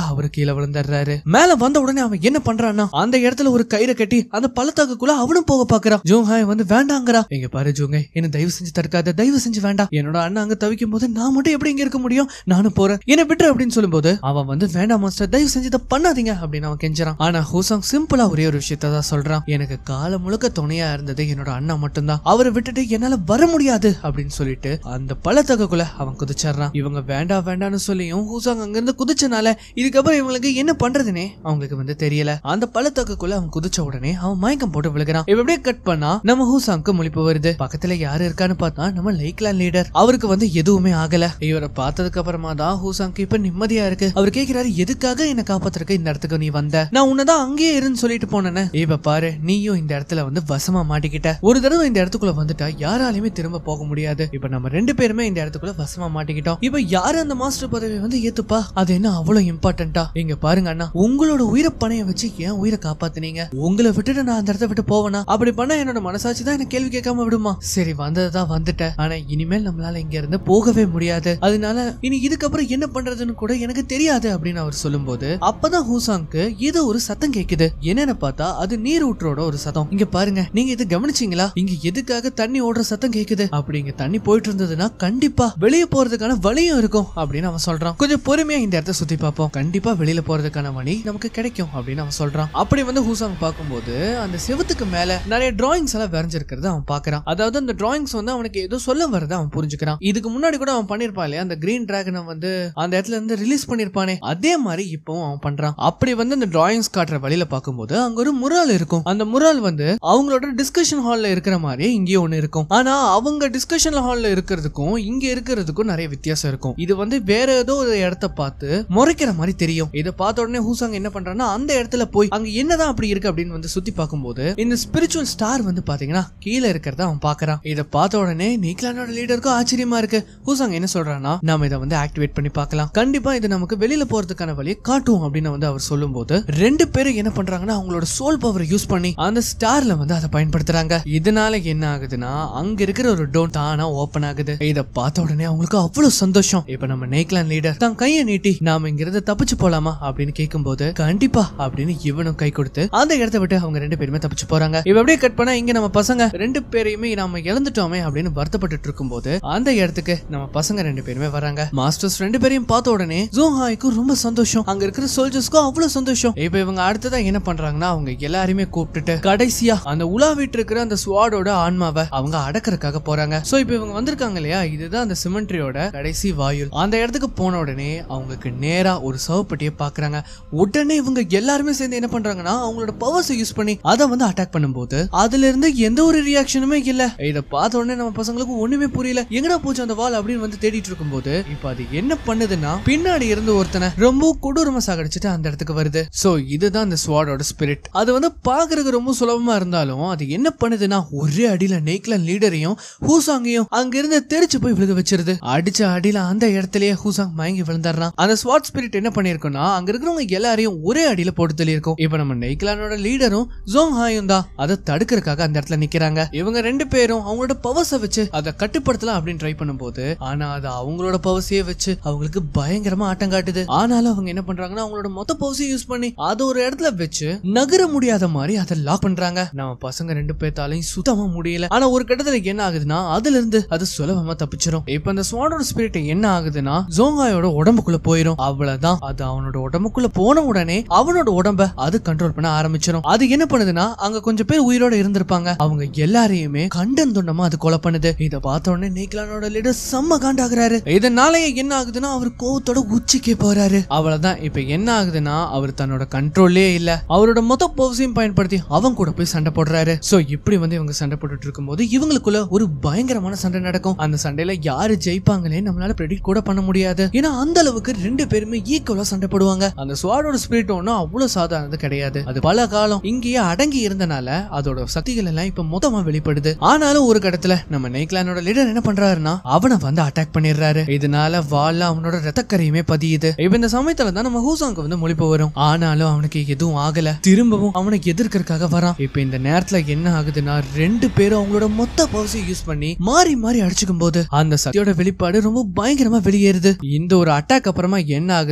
அவரு கீழே விழுந்துடுறாரு மேல வந்த உடனே அவன் என்ன பண்றான்னா அந்த இடத்துல ஒரு கயிறை கட்டி அந்த பள்ளத்தாக்குள்ள அவனும் போக பாக்குறான் ஜோங்ஹாய் வந்து வேண்டாங்கிறா இங்க பாரு ஜோங்க என்ன தயவு செஞ்சு தடுக்காத தயவு செஞ்சு வேண்டாம் என்னோட அண்ணன் அங்க தவிக்கும் போது நான் மட்டும் எப்படி இங்க இருக்க முடியும் நானும் போறேன் என்ன விட்டுரு அப்படின்னு சொல்லும்போது அவன் வந்து வேண்டாம் மாஸ்டர் தயவு செஞ்சு இதை பண்ணாதீங்க அப்படின்னு அவன் கெஞ்சுறான் ஆனா ஹூசாங் சிம்பிளா ஒரே ஒரு விஷயத்த தான் சொல்றான் எனக்கு காலம் முழுக்க துணையா இருந்தது என்னோட அண்ணா மட்டும்தான் அவரை விட்டுட்டு என்னால வர முடியாது அப்படின்னு சொல்லிட்டு அந்த பள்ளத்தக்குள்ள அவன் குதிச்சிடுறான் இவங்க வேண்டாம் வேண்டாம்னு சொல்லியும் ஹூசாங் அங்கிருந்து குதிச்சனால இதுக்கப்புறம் இவங்களுக்கு என்ன பண்றதுனே அவங்களுக்கு வந்து தெரியல அந்த பள்ளத்தக்குள்ள அவன் குதிச்ச உடனே அவன் மயக்கம் போட்டு விழுகிறான் இவ அப்படியே கட் பண்ணா நம்ம ஹூசாங்க்கு முழிப்பு வருது பக்கத்துல யாரு இருக்கான்னு பார்த்தா நம்ம லைக்லான் லீடர் அவருக்கு வந்து எதுவுமே ஆகல இவரை பார்த்ததுக்கு அப்புறமா தான் ஹூசாங்க்கு இப்ப நிம்மதியா இருக்கு அவர் கேக்குறாரு எதுக்காக என்ன காப்பாத்துறதுக்கு இந்த இடத்துக்கு நீ வந்த நான் உன்னதான் அங்கேயே இருன்னு சொல்லிட்டு போனேன்னு இப்ப பாரு நீயும் இந்த இடத்துல வந்து வசமா மாட்டிக்கிட்ட ஒரு தடவை இந்த இடத்துக்குள்ள வந்துட்டா யாராலையுமே திரும்ப போக முடியாது இப்ப நம்ம ரெண்டு பேருமே இந்த இடத்துக்குள்ள வசமா மாட்டிக்கிட்டோம் இப்ப யாரு அந்த மாஸ்டர் பதவி வந்து ஏத்துப்பா அது என்ன அவ்வளவு இம்பார்ட்டன்டா இங்க பாருங்க அண்ணா உங்களோட உயிரை பணைய வச்சு ஏன் உயிரை காப்பாத்துனீங்க உங்களை விட்டுட்டு நான் அந்த இடத்த விட்டு போவேனா அப்படி பண்ணா என்னோட மனசாட்சி தான் என்ன கேள்வி கேட்காம விடுமா சரி வந்ததுதான் வந்துட்டேன் ஆனா இனிமேல் நம்மளால இங்க இருந்து போகவே முடியாது அதனால இனி இதுக்கப்புறம் என்ன பண்றதுன்னு கூட எனக்கு தெரியாது அப்படின்னு அவர் சொல்லும்போது அப்பதான் ஹூசாங்க்கு ஏதோ ஒரு சத்தம் கேக்குது என்னன்னு பார்த்தா அது நீர் ஊற்றோட ஒரு சத்தம் இங்க பாருங்க நீங்க இது கவனிச்சீங்களா இங்க எதுக்காக தண்ணி ஓடுற சத்தம் கேக்குது அப்படி இங்க தண்ணி போயிட்டு இருந்ததுன்னா கண்டிப்பா வெளியே போறதுக்கான வழியும் இருக்கும் அப்படின்னு அவன் சொல்றான் கொஞ்சம் பொறுமையா இந்த இடத்த சுத்தி பார்ப்போம் கண்டிப்பா வெளியில போறதுக்கான வழி நமக்கு கிடைக்கும் அப்படின்னு அவன் சொல்றான் அப்படி வந்து ஹூசாங் பார்க்கும்போது அந்த செவுத்துக்கு மேல நிறைய டிராயிங்ஸ் எல்லாம் வரைஞ்சிருக்கிறத அவன் பாக்குறான் அதாவது அந்த டிராயிங்ஸ் வந்து அவனுக்கு ஏதோ சொல்ல வரத அவன் புரிஞ்சுக்கிறான் இதுக்கு முன்னாடி கூட அவன் பண்ணிருப்பான் இல்லையா அந்த கிரீன் டிராகனை வந்து அந்த இடத்துல இருந்து ரிலீஸ் பண்ணிருப்பானே அதே மாதிரி இப்பவும் அவன் பண்றான் அப்படி வந்து அந்த டிராயிங்ஸ் காட்டுற வழியில பார்க்கும்போது அங்க ஒரு முரால் இருக்கும் அந்த முரால் வந்து அவங்களோட டிஸ்கஷன் ஹால்ல இருக்கிற மாதிரி இங்கேயும் ஒண்ணு இருக்கும் ஆனா அவங்க டிஸ்கஷன் ஹால்ல இருக்கிறதுக்கும் இங்க இருக்கிறதுக்கும் நிறைய வித்தியாசம் இருக்கும் இது வந்து வேற ஏதோ ஒரு இடத்த பார்த்து முறைக்கிற மாதிரி தெரியும் இதை பார்த்த உடனே ஹூசாங் என்ன பண்றான்னா அந்த இடத்துல போய் அங்க என்னதான் அப்படி இருக்கு அப்படின்னு வந்து சுத்தி பார்க்கும்போது இந்த ஸ்பிரிச்சுவல் ஸ்டார் வந்து பாத்தீங்கன்னா கீழே இருக்கிறத அவன் பாக்குறான் இதை பார்த்த உடனே நீக்லானோட லீடருக்கும் ஆச்சரியமா இருக்கு ஹூசாங் என்ன சொல்றான்னா நாம இதை வந்து ஆக்டிவேட் பண்ணி பார்க்கலாம் கண்டிப்பா இது நமக்கு வெளியில போறதுக்கான வழியை காட்டும் அப்படின்னு வந்து அவர் சொல்லும்போது ரெண்டு பேரும் என்ன பண்றாங்கன்னா அவங்களோட சோல் பவரை யூஸ் பண்ணி அந்த ஸ்டார்ல வந்து அதை பயன்படுத்துறாங்க இதனால என்ன ஆகுதுன்னா அங்க இருக்கிற ஒரு டோன் தானா ஓபன் ஆகுது இத பார்த்த உடனே அவங்களுக்கு அவ்வளவு சந்தோஷம் இப்ப நம்ம நேக்லான் லீடர் தான் கையை நீட்டி நாம இங்கிருந்து தப்பிச்சு போலாமா அப்படின்னு கேட்கும்போது கண்டிப்பா அப்படின்னு இவனும் கை கொடுத்து அந்த இடத்த விட்டு அவங்க ரெண்டு பேருமே தப்பிச்சு போறாங்க இவ அப்படியே கட் பண்ணா இங்க நம்ம பசங்க ரெண்டு பேரையுமே நாம இழந்துட்டோமே அப்படின்னு வருத்தப்பட்டு இருக்கும்போது அந்த இடத்துக்கு நம்ம பசங்க ரெண்டு பேருமே வராங்க மாஸ்டர்ஸ் ரெண்டு பேரையும் பார்த்த உடனே ஜோஹாய்க்கும் ரொம்ப சந்தோஷம் அங்க இருக்கிற சோல்ஜர்ஸ்க்கும் அவ்வளவு சந்தோஷம் இப்ப இவங்க அடுத்ததா என்ன பண்றாங்கன்னா அவங்க எல்லாருமே கூப்பிட்டுட்டு கடைசியா அந்த உலாவிட்டு இருக்கிற அந்த ஸ்வாடோட ஆன்மாவை அவங்க அடக்கறதுக்காக போறாங்க சோ இப்ப இவங்க வந்திருக்காங்க இல்லையா இதுதான் அந்த சிமெண்ட்ரியோட கடைசி வாயுல் அந்த இடத்துக்கு போன உடனே அவங்களுக்கு நேரா ஒரு சவப்பட்டியை பாக்குறாங்க உடனே இவங்க எல்லாருமே சேர்ந்து என்ன பண்றாங்கன்னா அவங்களோட பவர்ஸ் யூஸ் பண்ணி அதை வந்து அட்டாக் பண்ணும்போது அதுல இருந்து எந்த ஒரு ரியாக்ஷனுமே இல்ல இத பார்த்த உடனே நம்ம பசங்களுக்கு ஒண்ணுமே புரியல எங்கடா போச்சு அந்த வால் அப்படின்னு வந்து தேடிட்டு இருக்கும்போது இப்ப அது என்ன பண்ணுதுன்னா பின்னாடி இருந்து ஒருத்தனை ரொம்ப கொடூரமா சாகடிச்சிட்டு அந்த இடத்துக்கு வருது சோ இதுதான் அந்த ஸ்வாடோட ஸ்பிரிட் அது வந்து பாக்குறதுக்கு ரொம்ப சுலபமா இருந்தாலும் அது என்ன பண்ணுதுன்னா ஒரே அடியில நெய்க்லன் லீடரையும் ஹூசாங்கையும் அங்க இருந்து தெரிச்சு போய் விழுக வச்சிருது அடிச்ச அடியில அந்த இடத்துலயே ஹூசாங் மயங்கி விழுந்துடுறான் அந்த ஸ்வாட் ஸ்பிரிட் என்ன பண்ணிருக்குன்னா அங்க இருக்கிறவங்க எல்லாரையும் ஒரே அடியில போட்டு தள்ளியிருக்கும் இப்ப நம்ம நெய்க்லானோட லீடரும் ஜோங் ஹாயும் தான் அதை தடுக்கிறதுக்காக அந்த இடத்துல நிக்கிறாங்க இவங்க ரெண்டு பேரும் அவங்களோட பவர்ஸை வச்சு அதை கட்டுப்படுத்தலாம் அப்படின்னு ட்ரை பண்ணும்போது ஆனா அது அவங்களோட பவர்ஸையே வச்சு அவங்களுக்கு பயங்கரமா ஆட்டம் காட்டுது ஆனாலும் அவங்க என்ன பண்றாங்கன்னா அவங்களோட மொத்த பவர்ஸையும் யூஸ் பண்ணி அதை ஒரு இடத்துல வச்சு நகர முடியாத மாதிரி அதை லாக் பண்றாங்க நம்ம பசங்க ரெண்டு பேர்த்தாலையும் சுத்தமா முடியல ஆனா ஒரு கட்டத்துல என்ன ஆகுதுன்னா அதுல இருந்து அது சுலபமா தப்பிச்சிரும் இப்ப அந்த ஸ்வாடோட ஸ்பிரிட் என்ன ஆகுதுன்னா ஜோங்காயோட உடம்புக்குள்ள போயிரும் அவ்வளவுதான் அது அவனோட உடம்புக்குள்ள போன உடனே அவனோட உடம்ப அது கண்ட்ரோல் பண்ண ஆரம்பிச்சிடும் அது என்ன பண்ணுதுன்னா அங்க கொஞ்சம் பேர் உயிரோட இருந்திருப்பாங்க அவங்க எல்லாரையுமே கண்டன் துண்டமா அது கொலை பண்ணுது இத பார்த்த உடனே நீக்லானோட லீடர் செம்ம காண்டாகிறாரு இதனாலயே என்ன ஆகுதுன்னா அவர் கோவத்தோட உச்சிக்கே போறாரு அவ்வளவுதான் இப்ப என்ன ஆகுதுன்னா அவர் தன்னோட கண்ட்ரோல்லே இல்ல அவரோட மொத்த பவர்ஸையும் பயன்படுத்தி அவன் கூட போய் சண்டை போடுறாரு சோ இப்படி வந்து இவங்க சண்டை போட்டுட்டு இருக்கும்போது இவங்களுக்குள்ள ஒரு பயங்கரமான சண்டை நடக்கும் அந்த சண்டையில யாரு ஜெயிப்பாங்களே நம்மளால ப்ரெடிக்ட் கூட பண்ண முடியாது ஏன்னா அந்த அளவுக்கு ரெண்டு பேருமே ஈக்குவலா சண்டை போடுவாங்க அந்த ஸ்வாடோட ஸ்பிரிட் ஒன்றும் அவ்வளவு சாதாரணது கிடையாது அது பல காலம் இங்கேயே அடங்கி இருந்தனால அதோட சக்திகள் எல்லாம் இப்ப மொத்தமா வெளிப்படுது ஆனாலும் ஒரு கடத்துல நம்ம நெய்க்லானோட லீடர் என்ன பண்றாருன்னா அவனை வந்து அட்டாக் பண்ணிடுறாரு இதனால வால்ல அவனோட ரத்தக்கரையுமே பதியுது இப்ப இந்த சமயத்துல தான் நம்ம ஹூசாங்க வந்து முழிப்பு வரும் ஆனாலும் அவனுக்கு எதுவும் ஆகல திரும்பவும் அவனை எதிர்க்கறதுக்காக வரான் இப்ப இந்த நேரத்துல என்ன ஆகுதுன்னா ரெண்டு பேரும் அவங்களோட மொத்த பவர்ஸை யூஸ் பண்ணி மாறி மாறி அடிச்சுக்கும் போது அந்த சக்தியோட வெளிப்பாடு ரொம்ப பயங்கரமா வெளியேறுது இந்த ஒரு அட்டாக் அப்புறமா என்ன ஆகுதுன்னா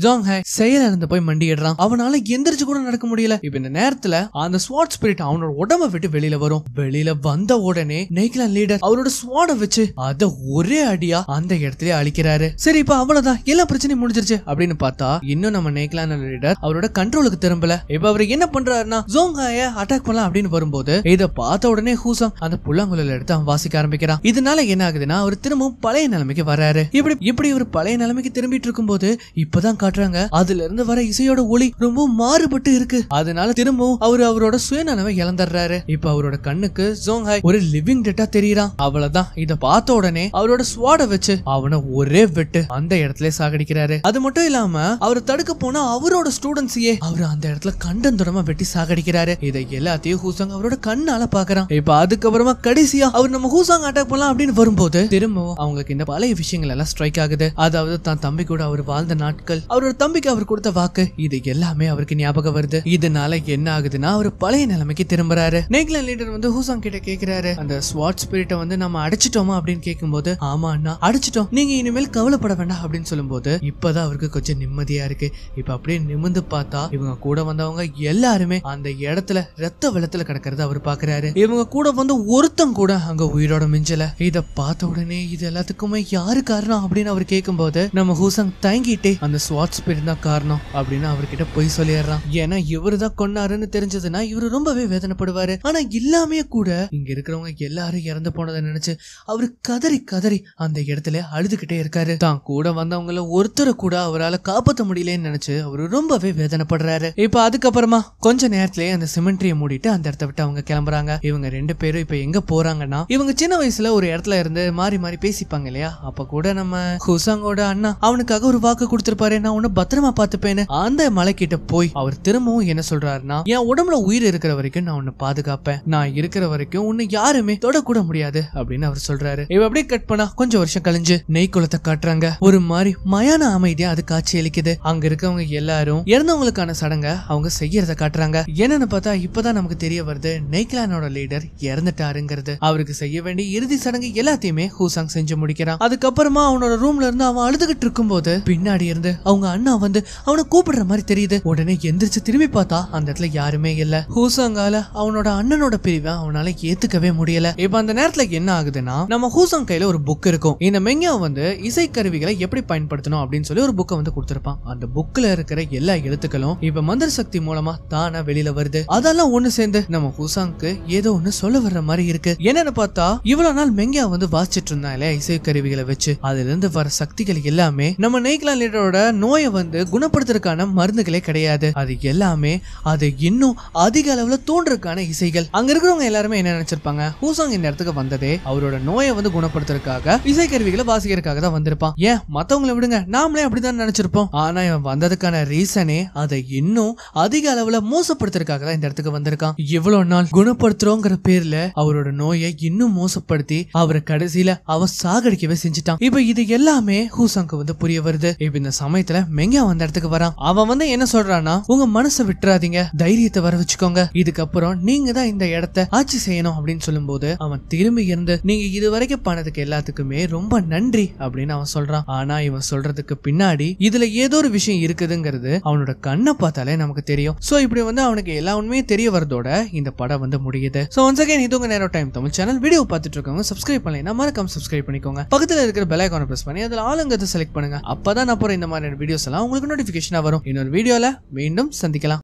ஜாங் ஹை செயல் இருந்து போய் மண்டிடுறான் அவனால எந்திரிச்சு கூட நடக்க முடியல இப்ப இந்த நேரத்துல அந்த ஸ்வாட் ஸ்பிரிட் அவனோட உடம்ப விட்டு வெளியில வரும் வெளியில வந்த உடனே நெய்க்லான் லீடர் அவரோட ஸ்வாட வச்சு அத ஒரே அடியா அந்த இடத்துல அழிக்கிறாரு சரி இப்ப அவ்வளவுதான் எல்லா பிரச்சனையும் முடிஞ்சிருச்சு அப்படின்னு பார்த்தா இன்னும் நம்ம நெய்க்லான் லீடர் அவரோட கண்ட்ரோலுக்கு திரும்பல இப்ப அவர் என்ன பண்றாருன்னா ஜோங்காய அட்டாக் பண்ணலாம் அப்படின்னு வரும்போது இத பார்த்த உடனே ஹூசம் அந்த புல்லாங்குழல் எடுத்து அவன் வாசிக்க ஆரம்பிக்கிறான் இதனால என்ன ஆகுதுன்னா அவர் திரும்பவும் பழைய நிலைமைக்கு வராரு இப்படி இப்படி ஒரு பழைய நிலைமைக்கு திரும்பிட்டு இருக்கும்போது இப்பதான் காட்டுறாங்க அதுல இருந்து வர இசையோட ஒளி ரொம்ப மாறுபட்டு இருக்கு அதனால திரும்பவும் அவர் அவரோட சுயநலவை இழந்துடுறாரு இப்ப அவரோட கண்ணுக்கு ஜோங்ஹாய் ஒரு லிவிங் டெட்டா தெரியறான் அவ்வளவுதான் இத பார்த்த உடனே அவரோட ஸ்வாட வச்சு அவனை ஒரே வெட்டு அந்த இடத்துல சாகடிக்கிறாரு அது மட்டும் இல்லாம அவர் தடுக்க போனா அவரோட ஸ்டூடெண்ட்ஸையே அவர் அந்த இடத்துல கண்டந்துரமா வெட்டி சாகடிக்கிறாரு இதை எல்லாத்தையும் ஹூசாங் அவரோட கண்ணால பாக்குறான் இப்ப அதுக்கப்புறமா கடைசியா அவர் நம்ம ஹூசாங் அட்டாக் பண்ணலாம் அப்படின்னு வரும்போது திரும்பவும் அவங்களுக்கு இந்த பழைய விஷயங்கள் எல்லாம் ஸ்ட்ரைக் ஆகுது அதாவது தான் தம்பி கூட அவர் வாழ்ந்த நாட்கள் அவரோட தம்பிக்கு அவர் கொடுத்த வாக்கு இது எல்லாமே அவருக்கு ஞாபகம் வருது இதனால என்ன ஆகுதுன்னா அவர் பழைய நிலைமைக்கு திரும்புறாரு நேக்லன் லீடர் வந்து ஹூசாங் கிட்ட கேக்குறாரு அந்த ஸ்வாட் ஸ்பிரிட்டை வந்து நம்ம அடிச்சிட்டோமா அப்படின்னு கேட்கும்போது ஆமா அண்ணா அடிச்சிட்டோம் நீங்க இனிமேல் கவலைப்பட வேண்டாம் அப்படின்னு சொல்லும்போது இப்பதான் அவருக்கு கொஞ்சம் நிம்மதியா இருக்கு இப்ப அப்படியே நிமிந்து பார்த்தா இவங்க கூட வந்தவங்க எல்லாருமே அந்த இடத்துல ரத்த வெள்ளத்துல கிடக்கிறத அவர் பாக்குறாரு இவங்க கூட வந்து ஒருத்தன் கூட அங்க உயிரோட மிஞ்சல இத பார்த்த உடனே இது எல்லாத்துக்குமே யாரு காரணம் அப்படின்னு அவர் கேட்கும்போது நம்ம ஹூசங் தயங்கிட்டே அந்த ஸ்வாட் ஸ்பிரிட் தான் காரணம் அப்படின்னு அவர்கிட்ட போய் சொல்லிடுறான் ஏன்னா இவரு தான் கொன்னாருன்னு தெரிஞ்சதுன்னா இவரு ரொம்பவே வேதனைப்படுவாரு ஆனா இல்லாமே கூட இங்க இருக்கிறவங்க எல்லாரும் இறந்து போனதை நினைச்சு அவரு கதறி கதறி அந்த இடத்துல அழுதுகிட்டே இருக்காரு தான் கூட வந்தவங்கள ஒருத்தரை கூட அவரால் காப்பாற்ற முடியலன்னு நினைச்சு அவரு ரொம்பவே வேதனைப்படுறாரு இப்ப அதுக்கப்புறமா கொஞ்ச நேரத்திலேயே அந்த சிமெண்ட்ரியை மூடிட்டு அந்த இடத்த விட்டு அவங்க கிளம்புறாங்க இவங்க ரெண்டு பேரும் இப்ப எங்க போறாங்கன்னா இவங்க சின்ன வயசுல ஒரு இடத்துல இருந்து மாறி மாறி பேசிப்பாங்க இல்லையா அப்ப கூட நம்ம ஹுசாங்கோட அண்ணா அவனுக்காக ஒரு வாக்கு கொடுத்திருப்பாரு நான் உன்னை பத்திரமா பாத்துப்பேன்னு அந்த மலை கிட்ட போய் அவர் திரும்பவும் என்ன சொல்றாருன்னா என் உடம்புல உயிர் இருக்கிற வரைக்கும் நான் உன்னை பாதுகாப்பேன் நான் இருக்கிற வரைக்கும் உன்னை யாருமே தொடக்கூட முடியாது அப்படின்னு அவர் சொல்றாரு இவ அப்படியே கட் பண்ணா கொஞ்சம் வருஷம் கழிஞ்சு நெய் குளத்தை காட்டுறாங்க ஒரு மாதிரி மயான அமைதியா அது காட்சி அளிக்குது அங்க இருக்கவங்க எல்லாரும் இறந்தவங்களுக்கான சடங்க அவங்க செய்யறத காட்டுறாங்க என்னன்னு பார்த்தா இப்பதான் நமக்கு தெரிய வருது நெய்க்லானோட லீடர் இறந்துட்டாருங்கிறது அவருக்கு செய்ய வேண்டிய இறுதி சடங்கு எல்லாத்தையுமே ஹூசாங் செஞ்சு முடிக்கிறான் அதுக்கப்புறமா அவனோட ரூம்ல இருந்து அவன் அழுதுகிட்டு இருக்கும்போது பின்னாடி இருந்து அவங்க அண்ணா வந்து அவனை கூப்பிடுற மாதிரி தெரியுது உடனே எந்திரிச்சு திரும்பி பார்த்தா அந்த இடத்துல யாருமே இல்ல ஹூசாங்கால அவனோட அண்ணனோட பிரிவை அவனால ஏத்துக்கவே முடியல இப்ப அந்த நேரத்துல என்ன ஆகுதுன்னா நம்ம ஹூசாங் கையில ஒரு புக் இருக்கும் இந்த மெங்கா வந்து இசை கருவிகளை எப்படி பயன்படுத்தணும் அப்படின்னு சொல்லி ஒரு புக்கை வந்து கொடுத்திருப்பான் அந்த புக்ல இருக்கிற எல்லா எழுத்துக்களும் இப்ப மந்திர சக்தி மூலமா தானா வெளியில வருது அதெல்லாம் ஒண்ணு சேர்ந்து நம்ம ஹூசாங்க்கு ஏதோ ஒண்ணு சொல்ல வர்ற மாதிரி இருக்கு என்னன்னு பார்த்தா இவ்வளவு நாள் மெங்கா வந்து வாசிச்சிட்டு இருந்தாலே இசை கருவிகளை வச்சு அதுல இருந்து வர சக்திகள் எல்லாமே நம்ம நெய்க்லா லீடரோட நோயை வந்து குணப்படுத்துறதுக்கான மருந்துகளே கிடையாது அது எல்லாமே அது இன்னும் அதிக அளவுல தோன்றதுக்கான இசைகள் அங்க இருக்கிறவங்க எல்லாருமே என்ன நினைச்சிருப்பாங்க ஹூசாங் இந்த இடத்துக்கு வந்ததே அவரோட நோயை வந்து குணப்படுத்துறதுக்காக இசை கருவிகளை வாசிக்கிறதுக்காக தான் வந்திருப்பான் ஏன் மத்தவங்களை விடுங்க நாமளே அப்படிதான் நினைச்சிருப்போம் ஆனா இவன் வந்ததுக்கான ரீசனே அதை இன்னும் அதிக அளவுல மோசப்படுத்துறதுக்காக தான் இந்த இடத்துக்கு வந்திருக்கான் இவ்வளவு நாள் குணப்படுத்துறோங்கிற பேர்ல அவரோட நோயை இன்னும் மோசப்படுத்தி அவரை கடைசியில அவன் சாகடிக்கவே செஞ்சுட்டான் இப்ப இது எல்லாமே ஹூசாங்க்கு வந்து புரிய வருது இப்ப இந்த சமயத்துல மெங்கா வந்த இடத்துக்கு வரான் அவன் வந்து என்ன சொல்றான்னா உங்க மனசை விட்டுறாதீங்க தைரியத்தை வர வச்சுக்கோங்க இதுக்கப்புறம் நீங்க தான் இந்த இடத்த ஆட்சி செய்யணும் அப்படின்னு சொல்லும்போது அவன் திரும்பி இருந்து நீங்க இது வரைக்கும் பண்ணதுக்கு எல்லாத்துக்குமே ரொம்ப நன்றி அப்படின்னு அவன் சொல்றான் ஆனா இவன் சொல்றதுக்கு பின்னாடி இதுல ஏதோ ஒரு விஷயம் இருக்குதுங்கிறது அவனோட கண்ணை பார்த்தாலே நமக்கு தெரியும் சோ இப்படி வந்து அவனுக்கு எல்லா உண்மையும் தெரிய வரதோட இந்த படம் வந்து முடியுது சோ ஒன்ஸ் அகைன் இது உங்க நேரோ டைம் தமிழ் சேனல் வீடியோ பார்த்துட்டு இருக்கவங்க சப்ஸ்கிரைப் பண்ணலைன்னா மறக்காம சப்ஸ்கிரைப் பண்ணிக்கோங்க பக்கத்துல இருக்கிற பெல் ஐக்கானை பிரஸ் பண்ணி அதுல ஆளுங்கிறத செலக்ட் பண்ணுங்க அப்பதான் நான் போற இந்த மாதிரியான வீடியோஸ் எல்லாம் உங்களுக்கு நோட்டிபிகேஷனா வரும் இன்னொரு வீடியோல மீண்டும் சந்திக்கலாம்